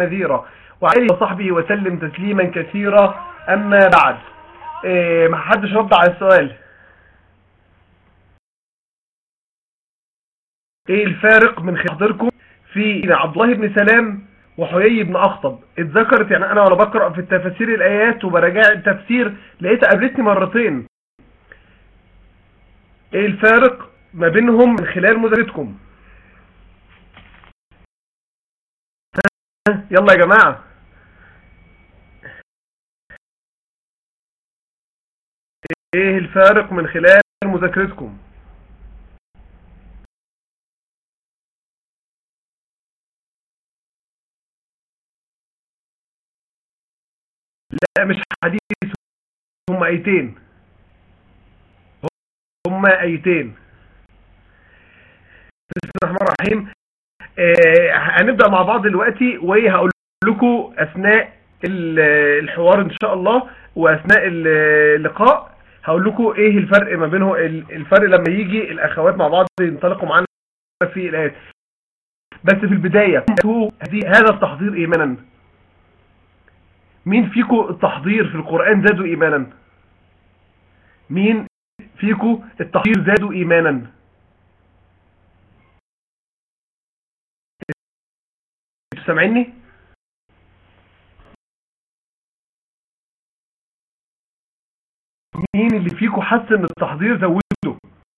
ونذيرا وعليه وصحبه وسلم تسليما كثيرا أما بعد إيه ما حدش رد على السؤال ايه الفارق من حضركم في عبد الله بن سلام وحيي بن اخطب اتذكرت يعني انا وانا بقرا في التفاسير الايات وبراجع التفسير لقيتها قابلتني مرتين ايه الفارق ما بينهم من خلال مذاكرتكم يلا يا جماعه ايه الفارق من خلال مذاكرتكم لا مش حديث هم ايتين هم ايتين بسم الله الرحمن الرحيم آه هنبدأ مع بعض دلوقتي وهقول لكم اثناء الحوار ان شاء الله واثناء اللقاء هقول لكم ايه الفرق ما بينه الفرق لما يجي الاخوات مع بعض ينطلقوا معانا في الايات بس في البداية هذا التحضير ايمانا مين فيكم التحضير في القرآن زادوا ايمانا مين فيكم التحضير زادوا ايمانا سامعيني مين اللي فيكم حس ان التحضير زوده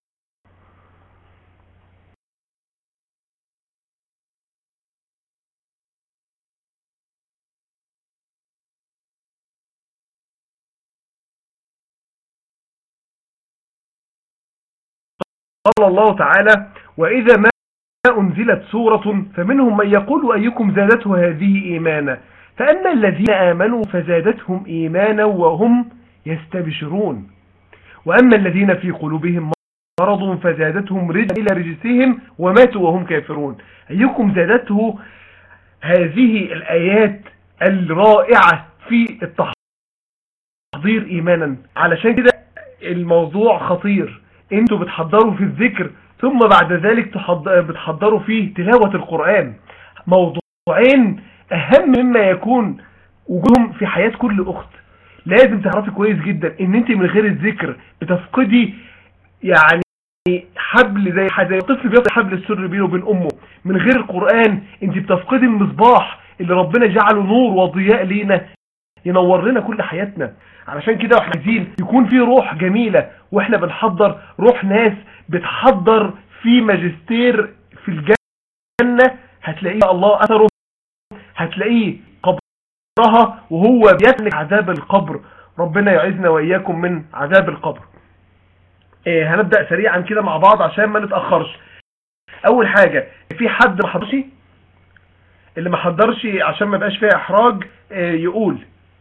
قال الله تعالى وإذا ما أنزلت سورة فمنهم من يقول أيكم زادته هذه إيمانا فأما الذين آمنوا فزادتهم إيمانا وهم يستبشرون وأما الذين في قلوبهم مرض فزادتهم رجا إلى رجسهم وماتوا وهم كافرون أيكم زادته هذه الآيات الرائعة في التحضير إيمانا علشان كده الموضوع خطير انتوا بتحضروا في الذكر ثم بعد ذلك بتحضروا فيه تلاوة القرآن موضوعين أهم مما يكون وجودهم في حياة كل أخت لازم تعرفي كويس جدا ان انت من غير الذكر بتفقدي يعني حبل زي زي طفل بيفقد حبل السر بينه وبين امه من غير القرآن انت بتفقدي المصباح اللي ربنا جعله نور وضياء لينا ينور لنا كل حياتنا علشان كده واحنا عايزين يكون في روح جميلة واحنا بنحضر روح ناس بتحضر في ماجستير في الجنة هتلاقيه الله اثره هتلاقيه قبرها وهو بيتلك عذاب القبر ربنا يعزنا واياكم من عذاب القبر إيه هنبدأ سريعا كده مع بعض عشان ما نتأخرش اول حاجة في حد ما حضرش اللي ما حضرش عشان ما يبقاش فيها احراج إيه يقول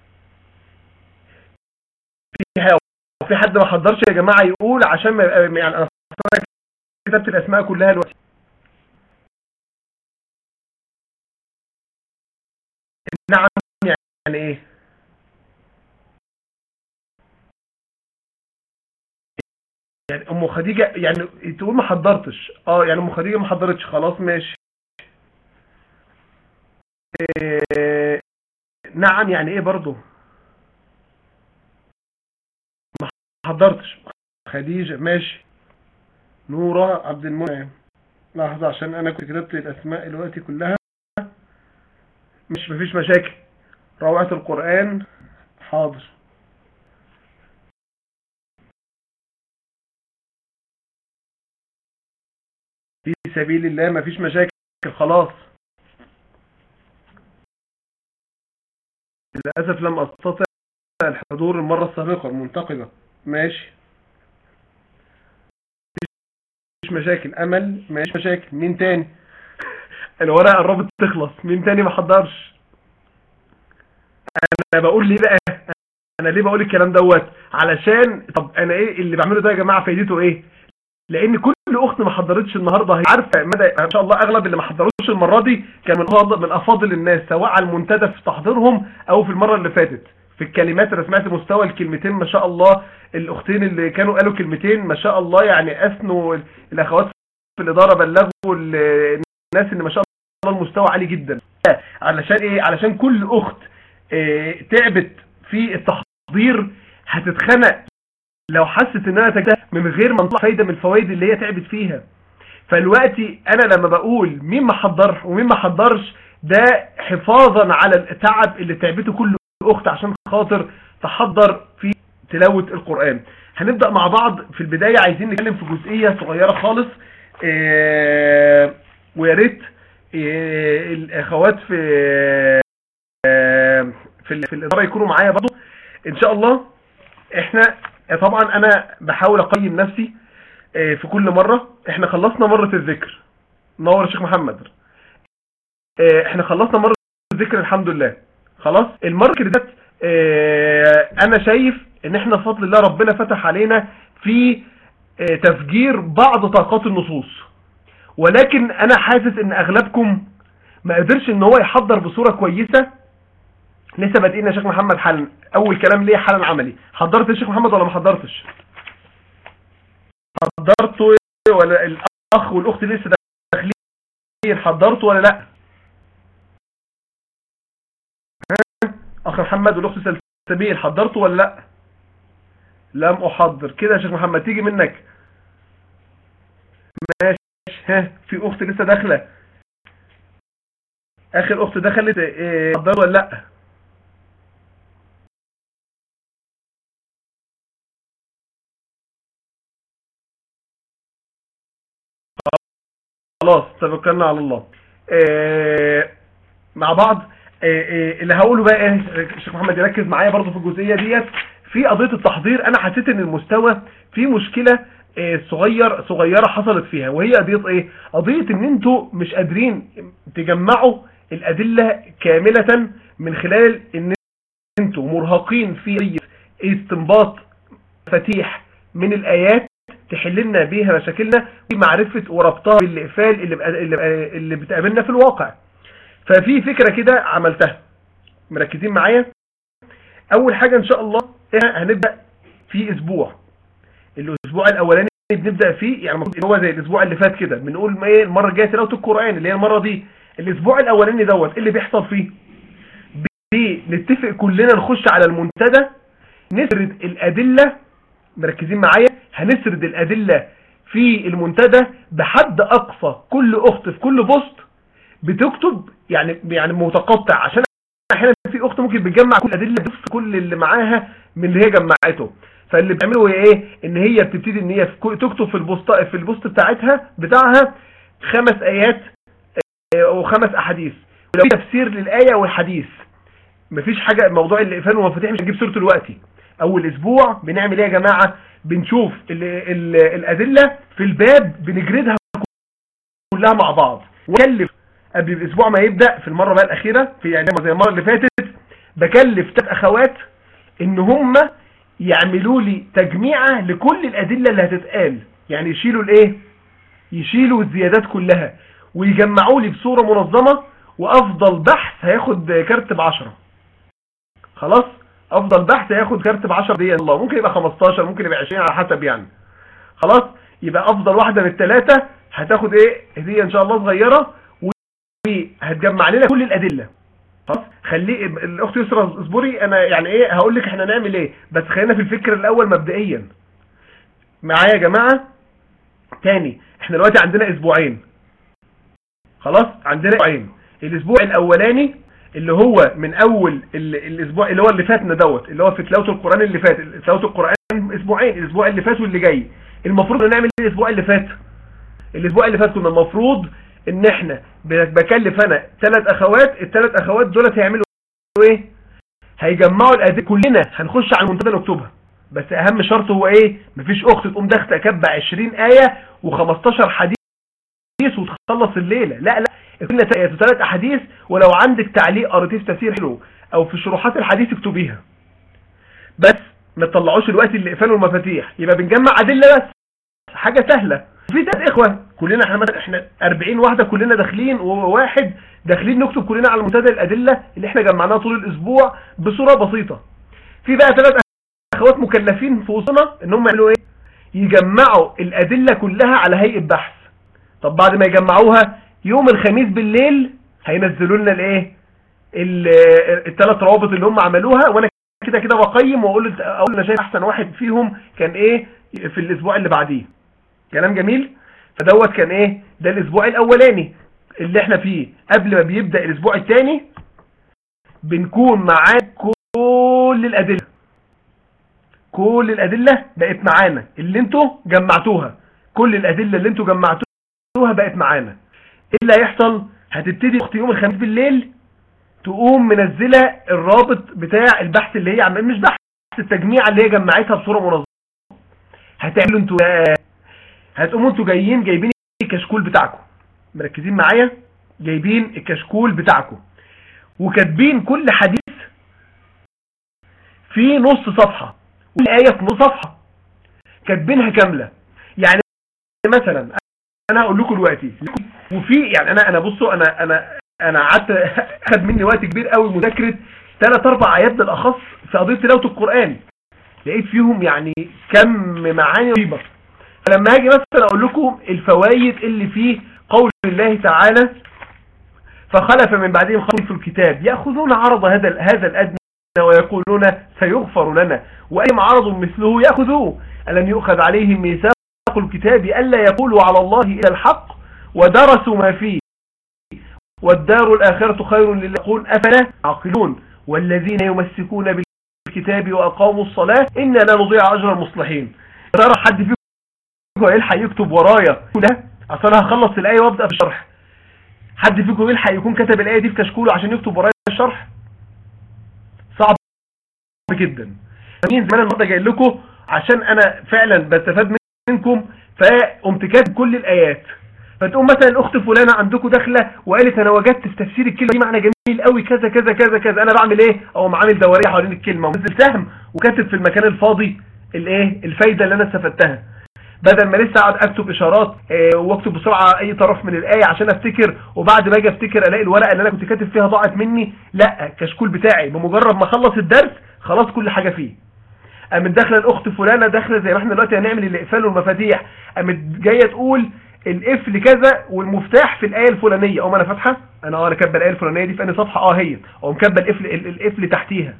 في حد ما حضرش يا جماعة يقول عشان ما يبقى يعني انا كتبت الاسماء كلها دلوقتي نعم يعني ايه يعني ام خديجة يعني تقول ما حضرتش اه يعني ام خديجة ما حضرتش خلاص ماشي إيه نعم يعني ايه برضو ما حضرتش خديجة ماشي نورة عبد المنعم لحظة عشان انا كنت كتبت الاسماء دلوقتي كلها مش مفيش مشاكل روعة القرآن حاضر في سبيل الله مفيش مشاكل خلاص للأسف لم أستطع الحضور المرة السابقة المنتقبة ماشي مفيش مشاكل أمل مفيش مشاكل مين تاني الورقة قربت تخلص مين تاني ما حضرش انا بقول ليه بقى انا ليه بقول الكلام دوت علشان طب انا ايه اللي بعمله ده يا جماعة فايدته ايه لان كل اخت ما حضرتش النهاردة هي عارفة مدى ان شاء الله اغلب اللي ما حضروش المرة دي كان من افاضل من افاضل الناس سواء على المنتدى في تحضيرهم او في المرة اللي فاتت في الكلمات انا سمعت مستوى الكلمتين ما شاء الله الاختين اللي كانوا قالوا كلمتين ما شاء الله يعني اثنوا الاخوات في الادارة بلغوا الناس اللي ما شاء الله المستوى عالي جدا علشان ايه علشان كل اخت اه تعبت في التحضير هتتخنق لو حست انها تجاه من غير ما نطلع فايده من الفوائد اللي هي تعبت فيها فالوقتي انا لما بقول مين ما حضر ومين ما حضرش ده حفاظا على التعب اللي تعبته كل اخت عشان خاطر تحضر في تلاوة القرآن هنبدأ مع بعض في البداية عايزين نتكلم في جزئية صغيرة خالص اه ويا ريت اه الاخوات في اه في, في الاداره يكونوا معايا برضه ان شاء الله احنا طبعا انا بحاول اقيم نفسي في كل مرة احنا خلصنا مرة الذكر نور الشيخ محمد احنا خلصنا مرة الذكر الحمد لله خلاص المرة ديت انا شايف ان احنا بفضل الله ربنا فتح علينا في تفجير بعض طاقات النصوص ولكن انا حاسس ان اغلبكم ما قدرش ان هو يحضر بصورة كويسة لسه بادئين يا شيخ محمد حالا اول كلام ليه حالا عملي حضرت يا شيخ محمد ولا ما حضرتش حضرته ولا الاخ والاخت لسه داخلين حضرته ولا لا اخ محمد والاخت سلسبيل حضرته ولا لا لم احضر كده يا شيخ محمد تيجي منك ماشي ها في اخت لسه داخله اخر اخت دخلت إيه حضروا ولا لا خلاص توكلنا على الله آه مع بعض آه اللي هقوله بقى ايه الشيخ محمد يركز معايا برضه في الجزئيه ديت في قضيه التحضير انا حسيت ان المستوى في مشكله آه صغير صغيره حصلت فيها وهي قضيه ايه قضيه ان انتوا مش قادرين تجمعوا الادله كامله من خلال ان انتوا مرهقين في استنباط مفاتيح من الايات تحل لنا بيها مشاكلنا ومعرفة وربطها بالإقفال اللي, اللي, اللي بتقابلنا في الواقع ففي فكرة كده عملتها مركزين معايا أول حاجة إن شاء الله هنبدأ في أسبوع الأسبوع الأولاني بنبدأ فيه يعني المفروض هو زي الأسبوع اللي فات كده بنقول ما ايه المرة الجاية تلاوة القرآن اللي هي المرة دي الأسبوع الأولاني دوت اللي بيحصل فيه بنتفق كلنا نخش على المنتدى نسرد الأدلة مركزين معايا هنسرد الأدلة في المنتدى بحد أقصى كل أخت في كل بوست بتكتب يعني يعني متقطع عشان احيانا في أخت ممكن بتجمع كل الأدلة في كل اللي معاها من اللي هي جمعته فاللي بتعمله هي ايه ان هي بتبتدي ان هي تكتب في البوست في البوست بتاعتها بتاعها خمس ايات وخمس احاديث ولو تفسير للآية والحديث مفيش حاجة موضوع الإقفال والمفاتيح مش هنجيب صورته دلوقتي اول اسبوع بنعمل ايه يا جماعة بنشوف ال ال الادلة في الباب بنجردها كلها مع بعض وكلف قبل الاسبوع ما يبدأ في المرة بقى الاخيرة في يعني زي المرة اللي فاتت بكلف ثلاث اخوات ان هم يعملوا لي تجميعة لكل الادلة اللي هتتقال يعني يشيلوا الايه يشيلوا الزيادات كلها ويجمعوا لي بصورة منظمة وافضل بحث هياخد كارت بعشرة خلاص افضل بحث هياخد كارت ب 10 دي الله ممكن يبقى 15 ممكن يبقى 20 على حسب يعني خلاص يبقى افضل واحده من الثلاثه هتاخد ايه هديه ان شاء الله صغيره وهتجمع لنا كل الادله خلاص خليه الاخت يسرا اصبري انا يعني ايه هقول لك احنا نعمل ايه بس خلينا في الفكر الاول مبدئيا معايا يا جماعه تاني احنا دلوقتي عندنا اسبوعين خلاص عندنا اسبوعين الاسبوع الاولاني اللي هو من اول الاسبوع اللي هو اللي فاتنا دوت اللي هو في تلاوه القران اللي فات تلاوه القران اسبوعين الاسبوع اللي فات واللي جاي المفروض نعمل ايه الاسبوع اللي فات الاسبوع اللي فات كنا المفروض ان احنا بكلف انا ثلاث اخوات الثلاث اخوات دولت هيعملوا ايه هيجمعوا الادله كلنا هنخش على المنتدى نكتبها بس اهم شرط هو ايه مفيش اخت تقوم داخله كاتبه 20 ايه و15 حديث وتخلص الليله لا لا كنا ثلاث احاديث ولو عندك تعليق قريتيه في تفسير حلو او في شروحات الحديث اكتبيها بس ما تطلعوش الوقت اللي قفلوا المفاتيح يبقى بنجمع ادله بس حاجه سهله في ثلاث اخوه كلنا احنا مثلا احنا 40 واحده كلنا داخلين وواحد داخلين نكتب كلنا على منتدى الادله اللي احنا جمعناها طول الاسبوع بصوره بسيطه في بقى ثلاث اخوات مكلفين في وسطنا ان هم يعملوا ايه يجمعوا الادله كلها على هيئه بحث طب بعد ما يجمعوها يوم الخميس بالليل هينزلوا لنا الايه الثلاث روابط اللي هم عملوها وانا كده كده بقيم واقول اقول انا شايف احسن واحد فيهم كان ايه في الاسبوع اللي بعديه كلام جميل فدوت كان ايه ده الاسبوع الاولاني اللي احنا فيه قبل ما بيبدا الاسبوع الثاني بنكون معاك كل الادله كل الادله بقت معانا اللي انتوا جمعتوها كل الادله اللي انتوا جمعتوها بقت معانا ايه اللي هيحصل هتبتدي اختي يوم الخميس بالليل تقوم منزله الرابط بتاع البحث اللي هي عم مش بحث التجميع اللي هي جمعتها بصوره منظمه هتعملوا انتوا هتقوموا انتوا جايين جايبين الكشكول بتاعكم مركزين معايا جايبين الكشكول بتاعكم وكاتبين كل حديث في نص صفحة والآية في نص صفحة كاتبينها كاملة يعني مثلا انا هقول لكم دلوقتي وفي يعني انا انا بصوا انا انا انا قعدت خد مني وقت كبير قوي مذاكره ثلاث اربع ايات بالاخص في قضيه تلاوه القران لقيت فيهم يعني كم معاني رهيبه فلما اجي مثلا اقول لكم الفوائد اللي في قول الله تعالى فخلف من بعدهم خلف الكتاب ياخذون عرض هذا هذا الادنى ويقولون سيغفر لنا واي عرض مثله ياخذوه الم يؤخذ عليهم ميثاق الكتاب الا يقولوا على الله الا الحق ودرسوا ما فيه والدار الآخرة خير للي يقول أفلا عقلون والذين يمسكون بالكتاب وأقاموا الصلاة إنا لا نضيع أجر المصلحين ترى حد فيكم يلحق يكتب ورايا ده أصلا هخلص الآية وابدأ في الشرح حد فيكم يلحق يكون كتب الآية دي في كشكوله عشان يكتب ورايا الشرح صعب جدا مين زمان النهارده جاي لكم عشان انا فعلا بستفاد منكم فقمت كاتب كل الايات فتقوم مثلا الاخت فلانه عندكم داخله وقالت انا وجدت في تفسير الكلمه دي معنى جميل قوي كذا كذا كذا كذا انا بعمل ايه او عامل دوريه حوالين الكلمه ونزل سهم وكاتب في المكان الفاضي الايه الفايده اللي انا استفدتها بدل ما لسه اقعد اكتب اشارات اه واكتب بسرعه اي طرف من الايه عشان افتكر وبعد ما اجي افتكر الاقي الورقه اللي انا كنت كاتب فيها ضاعت مني لا الكشكول بتاعي بمجرد ما اخلص الدرس خلاص كل حاجه فيه قامت داخله الاخت فلانه داخله زي ما احنا دلوقتي هنعمل الاقفال والمفاتيح قامت جايه تقول القفل كذا والمفتاح في الايه الفلانيه اقوم انا فاتحه انا اه انا كاتبه الايه الفلانيه دي في انهي صفحه اه هي اقوم كاتبه القفل القفل تحتيها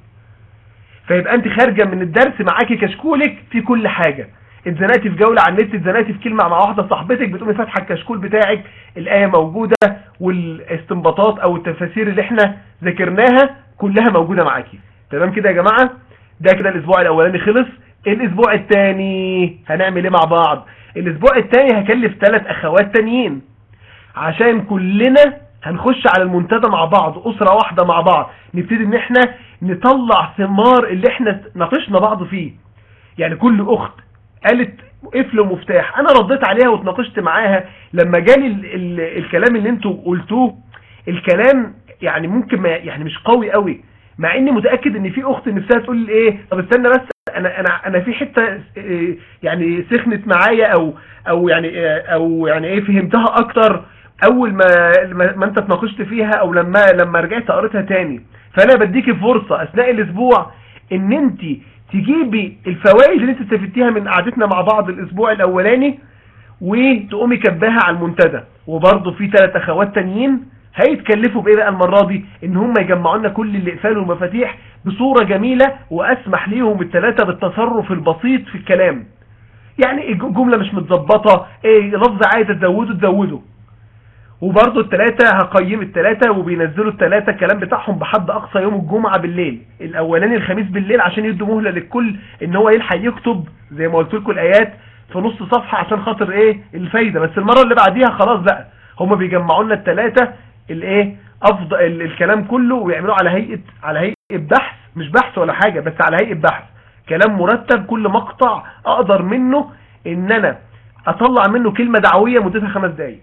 فيبقى انت خارجه من الدرس معاكي كشكولك في كل حاجه اتزنقتي في جوله على النت اتزنقتي في كلمه مع واحده صاحبتك بتقومي فاتحه الكشكول بتاعك الايه موجوده والاستنباطات او التفاسير اللي احنا ذاكرناها كلها موجوده معاكي تمام كده يا جماعه ده كده الاسبوع الاولاني خلص الاسبوع الثاني هنعمل ايه مع بعض الاسبوع الثاني هكلف ثلاث اخوات تانيين عشان كلنا هنخش على المنتدى مع بعض اسرة واحدة مع بعض نبتدي ان احنا نطلع ثمار اللي احنا ناقشنا بعض فيه يعني كل اخت قالت قفل ومفتاح انا رديت عليها واتناقشت معاها لما جالي ال ال الكلام اللي انتوا قلتوه الكلام يعني ممكن ما يعني مش قوي قوي مع اني متاكد ان في اخت نفسها تقول لي ايه طب استنى بس انا انا انا في حته يعني سخنت معايا او او يعني او يعني ايه فهمتها اكتر اول ما ما انت اتناقشت فيها او لما لما رجعت قريتها تاني فانا بديكي فرصه اثناء الاسبوع ان انت تجيبي الفوائد اللي انت استفدتيها من قعدتنا مع بعض الاسبوع الاولاني وتقومي كباها على المنتدى وبرضه في ثلاث اخوات تانيين هيتكلفوا بايه بقى المره دي ان هم يجمعوا لنا كل الاقفال والمفاتيح بصوره جميله واسمح ليهم الثلاثه بالتصرف البسيط في الكلام يعني جمله مش متظبطه ايه لفظ عايز تزوده تزوده وبرضه الثلاثه هقيم الثلاثه وبينزلوا الثلاثه الكلام بتاعهم بحد اقصى يوم الجمعه بالليل الاولاني الخميس بالليل عشان يدوا مهله للكل ان هو يلحق يكتب زي ما قلت لكم الايات في نص صفحه عشان خاطر ايه الفايده بس المره اللي بعديها خلاص بقى هم بيجمعوا لنا الثلاثه الايه افضل الكلام كله ويعملوه على هيئه على هيئه بحث مش بحث ولا حاجه بس على هيئه بحث كلام مرتب كل مقطع اقدر منه ان انا اطلع منه كلمه دعويه مدتها خمس دقائق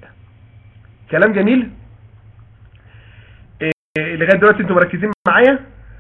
كلام جميل إيه لغايه دلوقتي انتوا مركزين معايا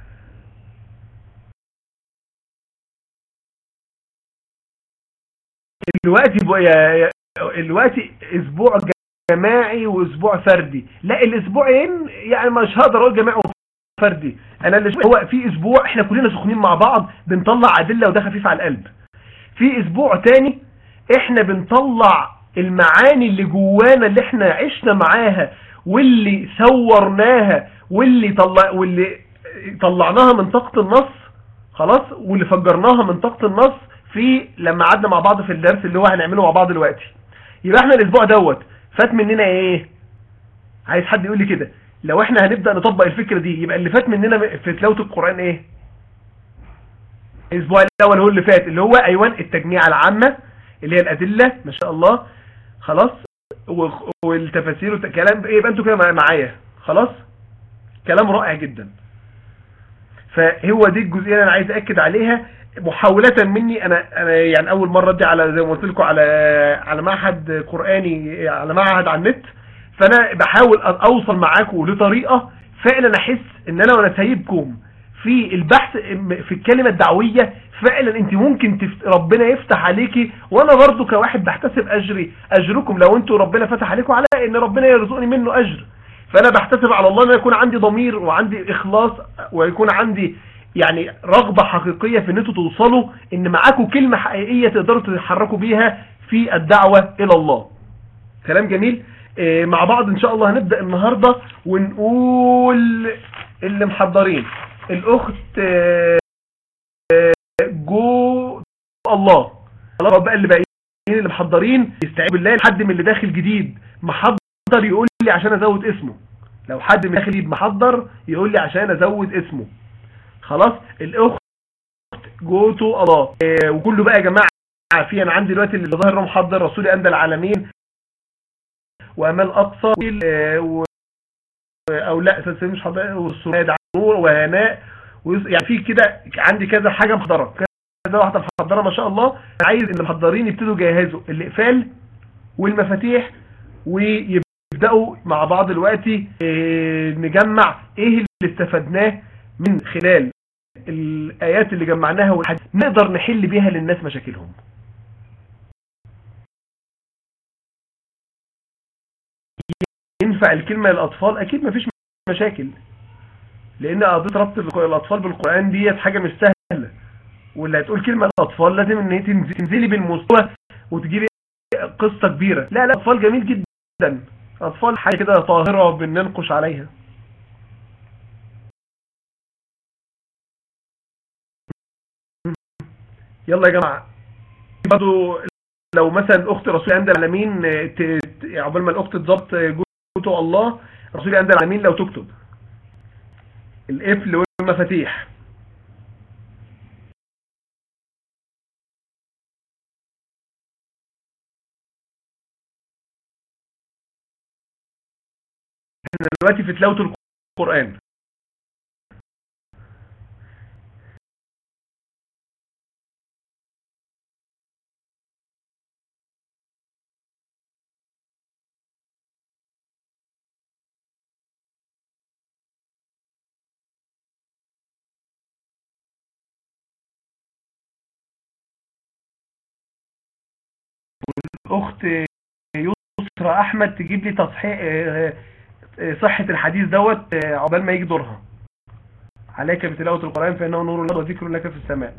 دلوقتي دلوقتي اسبوع جماعي واسبوع فردي لا الاسبوعين يعني مش هقدر اقول جماعي وفردي انا الاسبوع هو في اسبوع احنا كلنا سخنين مع بعض بنطلع ادله وده خفيف على القلب في اسبوع تاني احنا بنطلع المعاني اللي جوانا اللي احنا عشنا معاها واللي صورناها واللي طلع واللي طلعناها من طاقة النص خلاص واللي فجرناها من طاقة النص في لما قعدنا مع بعض في الدرس اللي هو هنعمله مع بعض دلوقتي يبقى احنا الاسبوع دوت فات مننا ايه عايز حد يقول لي كده لو احنا هنبدأ نطبق الفكرة دي يبقى اللي فات مننا في تلاوة القرآن ايه الاسبوع الاول هو اللي فات اللي هو ايوان التجميع العامة اللي هي الادلة ما شاء الله خلاص والتفاسير والكلام ايه يبقى انتوا كده معايا خلاص كلام رائع جدا فهو دي الجزئيه اللي انا عايز اكد عليها محاولة مني انا انا يعني اول مرة دي على زي ما قلت لكم على على معهد قرآني على معهد على النت فانا بحاول اوصل معاكم لطريقة فعلا احس ان انا وانا سايبكم في البحث في الكلمة الدعوية فعلا انت ممكن تفت... ربنا يفتح عليكي وانا برضو كواحد بحتسب اجري اجركم لو انتوا ربنا فتح عليكم على ان ربنا يرزقني منه اجر فانا بحتسب على الله ان يكون عندي ضمير وعندي اخلاص ويكون عندي يعني رغبة حقيقية في ان انتوا توصلوا ان معاكم كلمة حقيقية تقدروا تتحركوا بيها في الدعوة الى الله كلام جميل اه مع بعض ان شاء الله هنبدأ النهاردة ونقول اللي محضرين الاخت اه جو الله الله بقى اللي باقيين اللي محضرين يستعيب بالله لحد من اللي داخل جديد محضر يقول لي عشان ازود اسمه لو حد من داخل محضر يقول لي عشان ازود اسمه خلاص الاخت جوتو الله إيه وكله بقى يا جماعه في انا عندي دلوقتي اللي ظاهر محضر رسولي اندى العالمين وامال اقصى و... او لا سلسله مش حضر والسناد نور وهناء يعني في كده عندي كذا حاجه محضره كذا واحده محضره ما شاء الله عايز اللي محضرين يبتدوا يجهزوا الاقفال والمفاتيح ويبداوا مع بعض دلوقتي إيه نجمع ايه اللي استفدناه من خلال الايات اللي جمعناها والحديث نقدر نحل بيها للناس مشاكلهم ينفع الكلمه للاطفال اكيد مفيش مشاكل لان قضيه ربط الاطفال بالقران ديت حاجه مش سهله واللي هتقول كلمه للاطفال لازم ان هي تنزلي بالمستوى وتجيبي قصه كبيره لا لا اطفال جميل جدا اطفال حاجه كده طاهره بننقش عليها يلا يا جماعه برضو لو مثلا اخت رسول عند العالمين عقبال ما الاخت تظبط جوته الله رسول عند العالمين لو تكتب القفل والمفاتيح احنا دلوقتي في تلاوة القرآن اخت يسرى احمد تجيب لي تصحيح صحة الحديث دوت عقبال ما يجي دورها عليك بتلاوة القرآن فإنه نور الله وذكر لك في السماء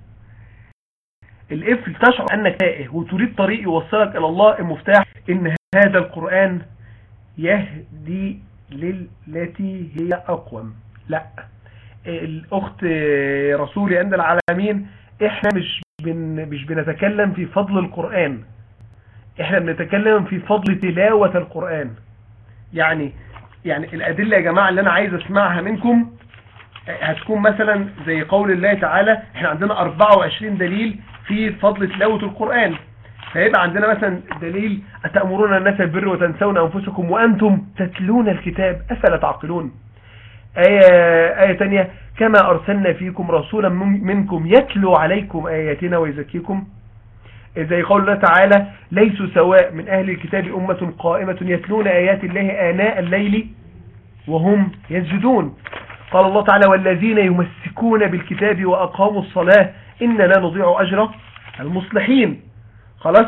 القفل تشعر أنك تائه وتريد طريق يوصلك إلى الله المفتاح إن هذا القرآن يهدي للتي هي أقوم لا الأخت رسولي عند العالمين إحنا مش بن مش بنتكلم في فضل القرآن احنا بنتكلم في فضل تلاوة القرآن يعني يعني الأدلة يا جماعة اللي أنا عايز أسمعها منكم هتكون مثلا زي قول الله تعالى احنا عندنا 24 دليل في فضل تلاوة القرآن فيبقى عندنا مثلا دليل أتأمرون الناس بالبر وتنسون أنفسكم وأنتم تتلون الكتاب أفلا تعقلون آية, آية تانية كما أرسلنا فيكم رسولا منكم يتلو عليكم آياتنا ويزكيكم زي قول الله تعالى ليسوا سواء من أهل الكتاب أمة قائمة يتلون آيات الله آناء الليل وهم يسجدون قال الله تعالى والذين يمسكون بالكتاب وأقاموا الصلاة إن لا نضيع أجر المصلحين خلاص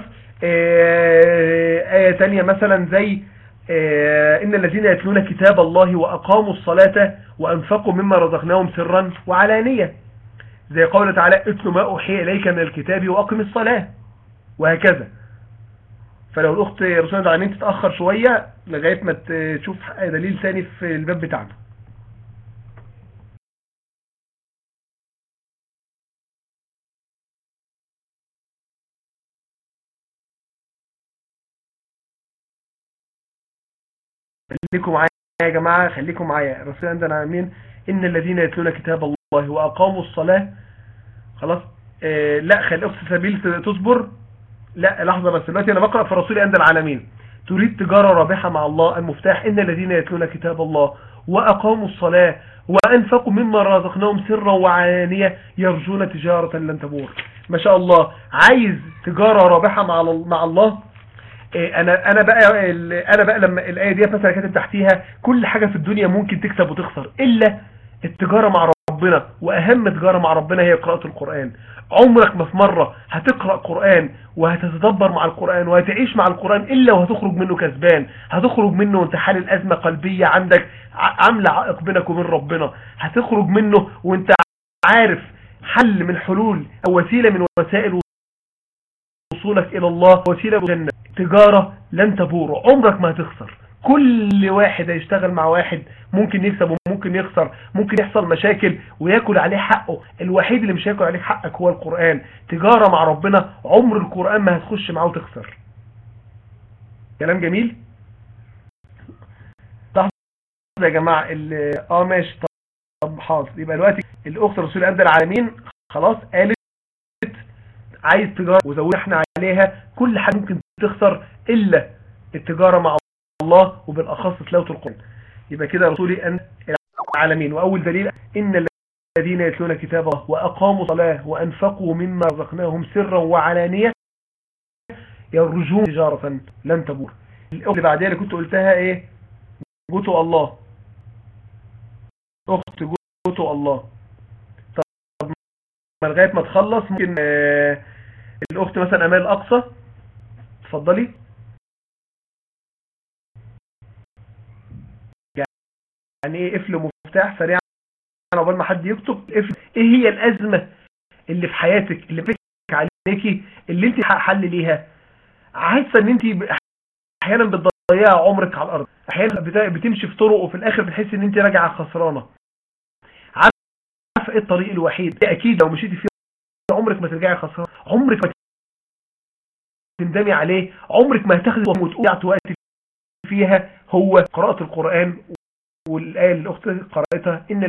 آية تانية مثلا زي إن الذين يتلون كتاب الله وأقاموا الصلاة وأنفقوا مما رزقناهم سرا وعلانية زي قوله تعالى اتل ما أوحي إليك من الكتاب وأقم الصلاة وهكذا فلو الاخت رسول العالمين تتاخر شويه لغايه ما تشوف دليل ثاني في الباب بتاعنا خليكم معايا يا جماعة خليكم معايا الرسول عندنا العالمين إن الذين يتلون كتاب الله وأقاموا الصلاة خلاص آه لا خلي أخت سبيل تصبر لا لحظة بس دلوقتي أنا بقرأ في رسول عند العالمين تريد تجارة رابحة مع الله المفتاح إن الذين يتلون كتاب الله وأقاموا الصلاة وأنفقوا مما رزقناهم سرا وعلانية يرجون تجارة لن تبور ما شاء الله عايز تجارة رابحة مع مع الله انا انا بقى انا بقى لما الايه دي مثلا كاتب تحتيها كل حاجه في الدنيا ممكن تكسب وتخسر الا التجاره مع ربنا واهم تجاره مع ربنا هي قراءه القران عمرك ما في مره هتقرا قران وهتتدبر مع القران وهتعيش مع القران الا وهتخرج منه كسبان هتخرج منه وانت حال ازمه قلبيه عندك عامله عائق بينك وبين ربنا هتخرج منه وانت عارف حل من حلول او وسيله من وسائل وصولك الى الله وسيله الجنه تجارة لن تبور عمرك ما هتخسر كل واحد هيشتغل مع واحد ممكن يكسب وممكن يخسر ممكن يحصل مشاكل وياكل عليه حقه الوحيد اللي مش هياكل عليك حقك هو القرآن تجارة مع ربنا عمر القرآن ما هتخش معاه وتخسر كلام جميل لحظة يا جماعة اه ماشي طب حاضر يبقى دلوقتي الاخت رسول أبد العالمين خلاص قالت عايز تجارة وزودنا احنا عليها كل حاجة ممكن تخسر إلا التجارة مع الله وبالأخص تلاوة القرآن يبقى كده رسولي أن العالمين وأول دليل إن الذين يتلون كتاب الله وأقاموا صلاة وأنفقوا مما رزقناهم سرا وعلانية يرجون تجارة لن تبور الأخت اللي بعدها اللي كنت قلتها إيه جوتو الله أخت جوتو الله طب لغاية ما تخلص ممكن آه الأخت مثلا أمال الأقصى اتفضلي يعني ايه قفل مفتاح سريعا عقبال ما حد يكتب قفل ايه هي الازمه اللي في حياتك اللي بتك عليكي اللي انت حل ليها حاسه ان انت احيانا بتضيع عمرك على الارض احيانا بتمشي في طرق وفي الاخر بتحس ان انت راجعه خسرانه عارفه ايه الطريق الوحيد اكيد لو مشيتي فيه عمرك ما ترجعي خسرانه عمرك ما تندمي عليه عمرك ما هتاخدي وتقضي وقت فيها هو قراءة القرآن والآية اللي الأخت قرأتها إن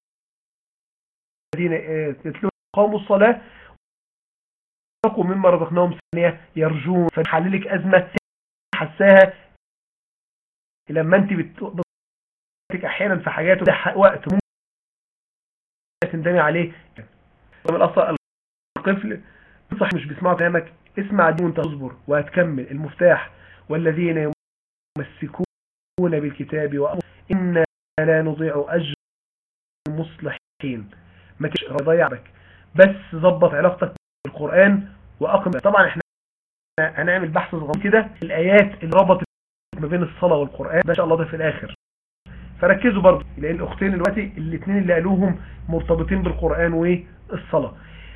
الذين يتلون قاموا الصلاة وانفقوا مما رزقناهم ثانية يرجون فنحللك أزمة حساها لما أنت بتقضي أحيانا في حاجات وقت ممكن تندمي عليه الأصل القفل صح مش بيسمعوا كلامك اسمع دي وانت تصبر وهتكمل المفتاح والذين يمسكون بالكتاب وأمر إنا لا نضيع أجر المصلحين ما تضيع بك بس ظبط علاقتك بالقرآن وأقم طبعا احنا هنعمل بحث صغير كده الآيات اللي ربطت ما بين الصلاة والقرآن ده إن شاء الله ده في الآخر فركزوا برضه لأن الأختين دلوقتي الاثنين اللي قالوهم مرتبطين بالقرآن والصلاة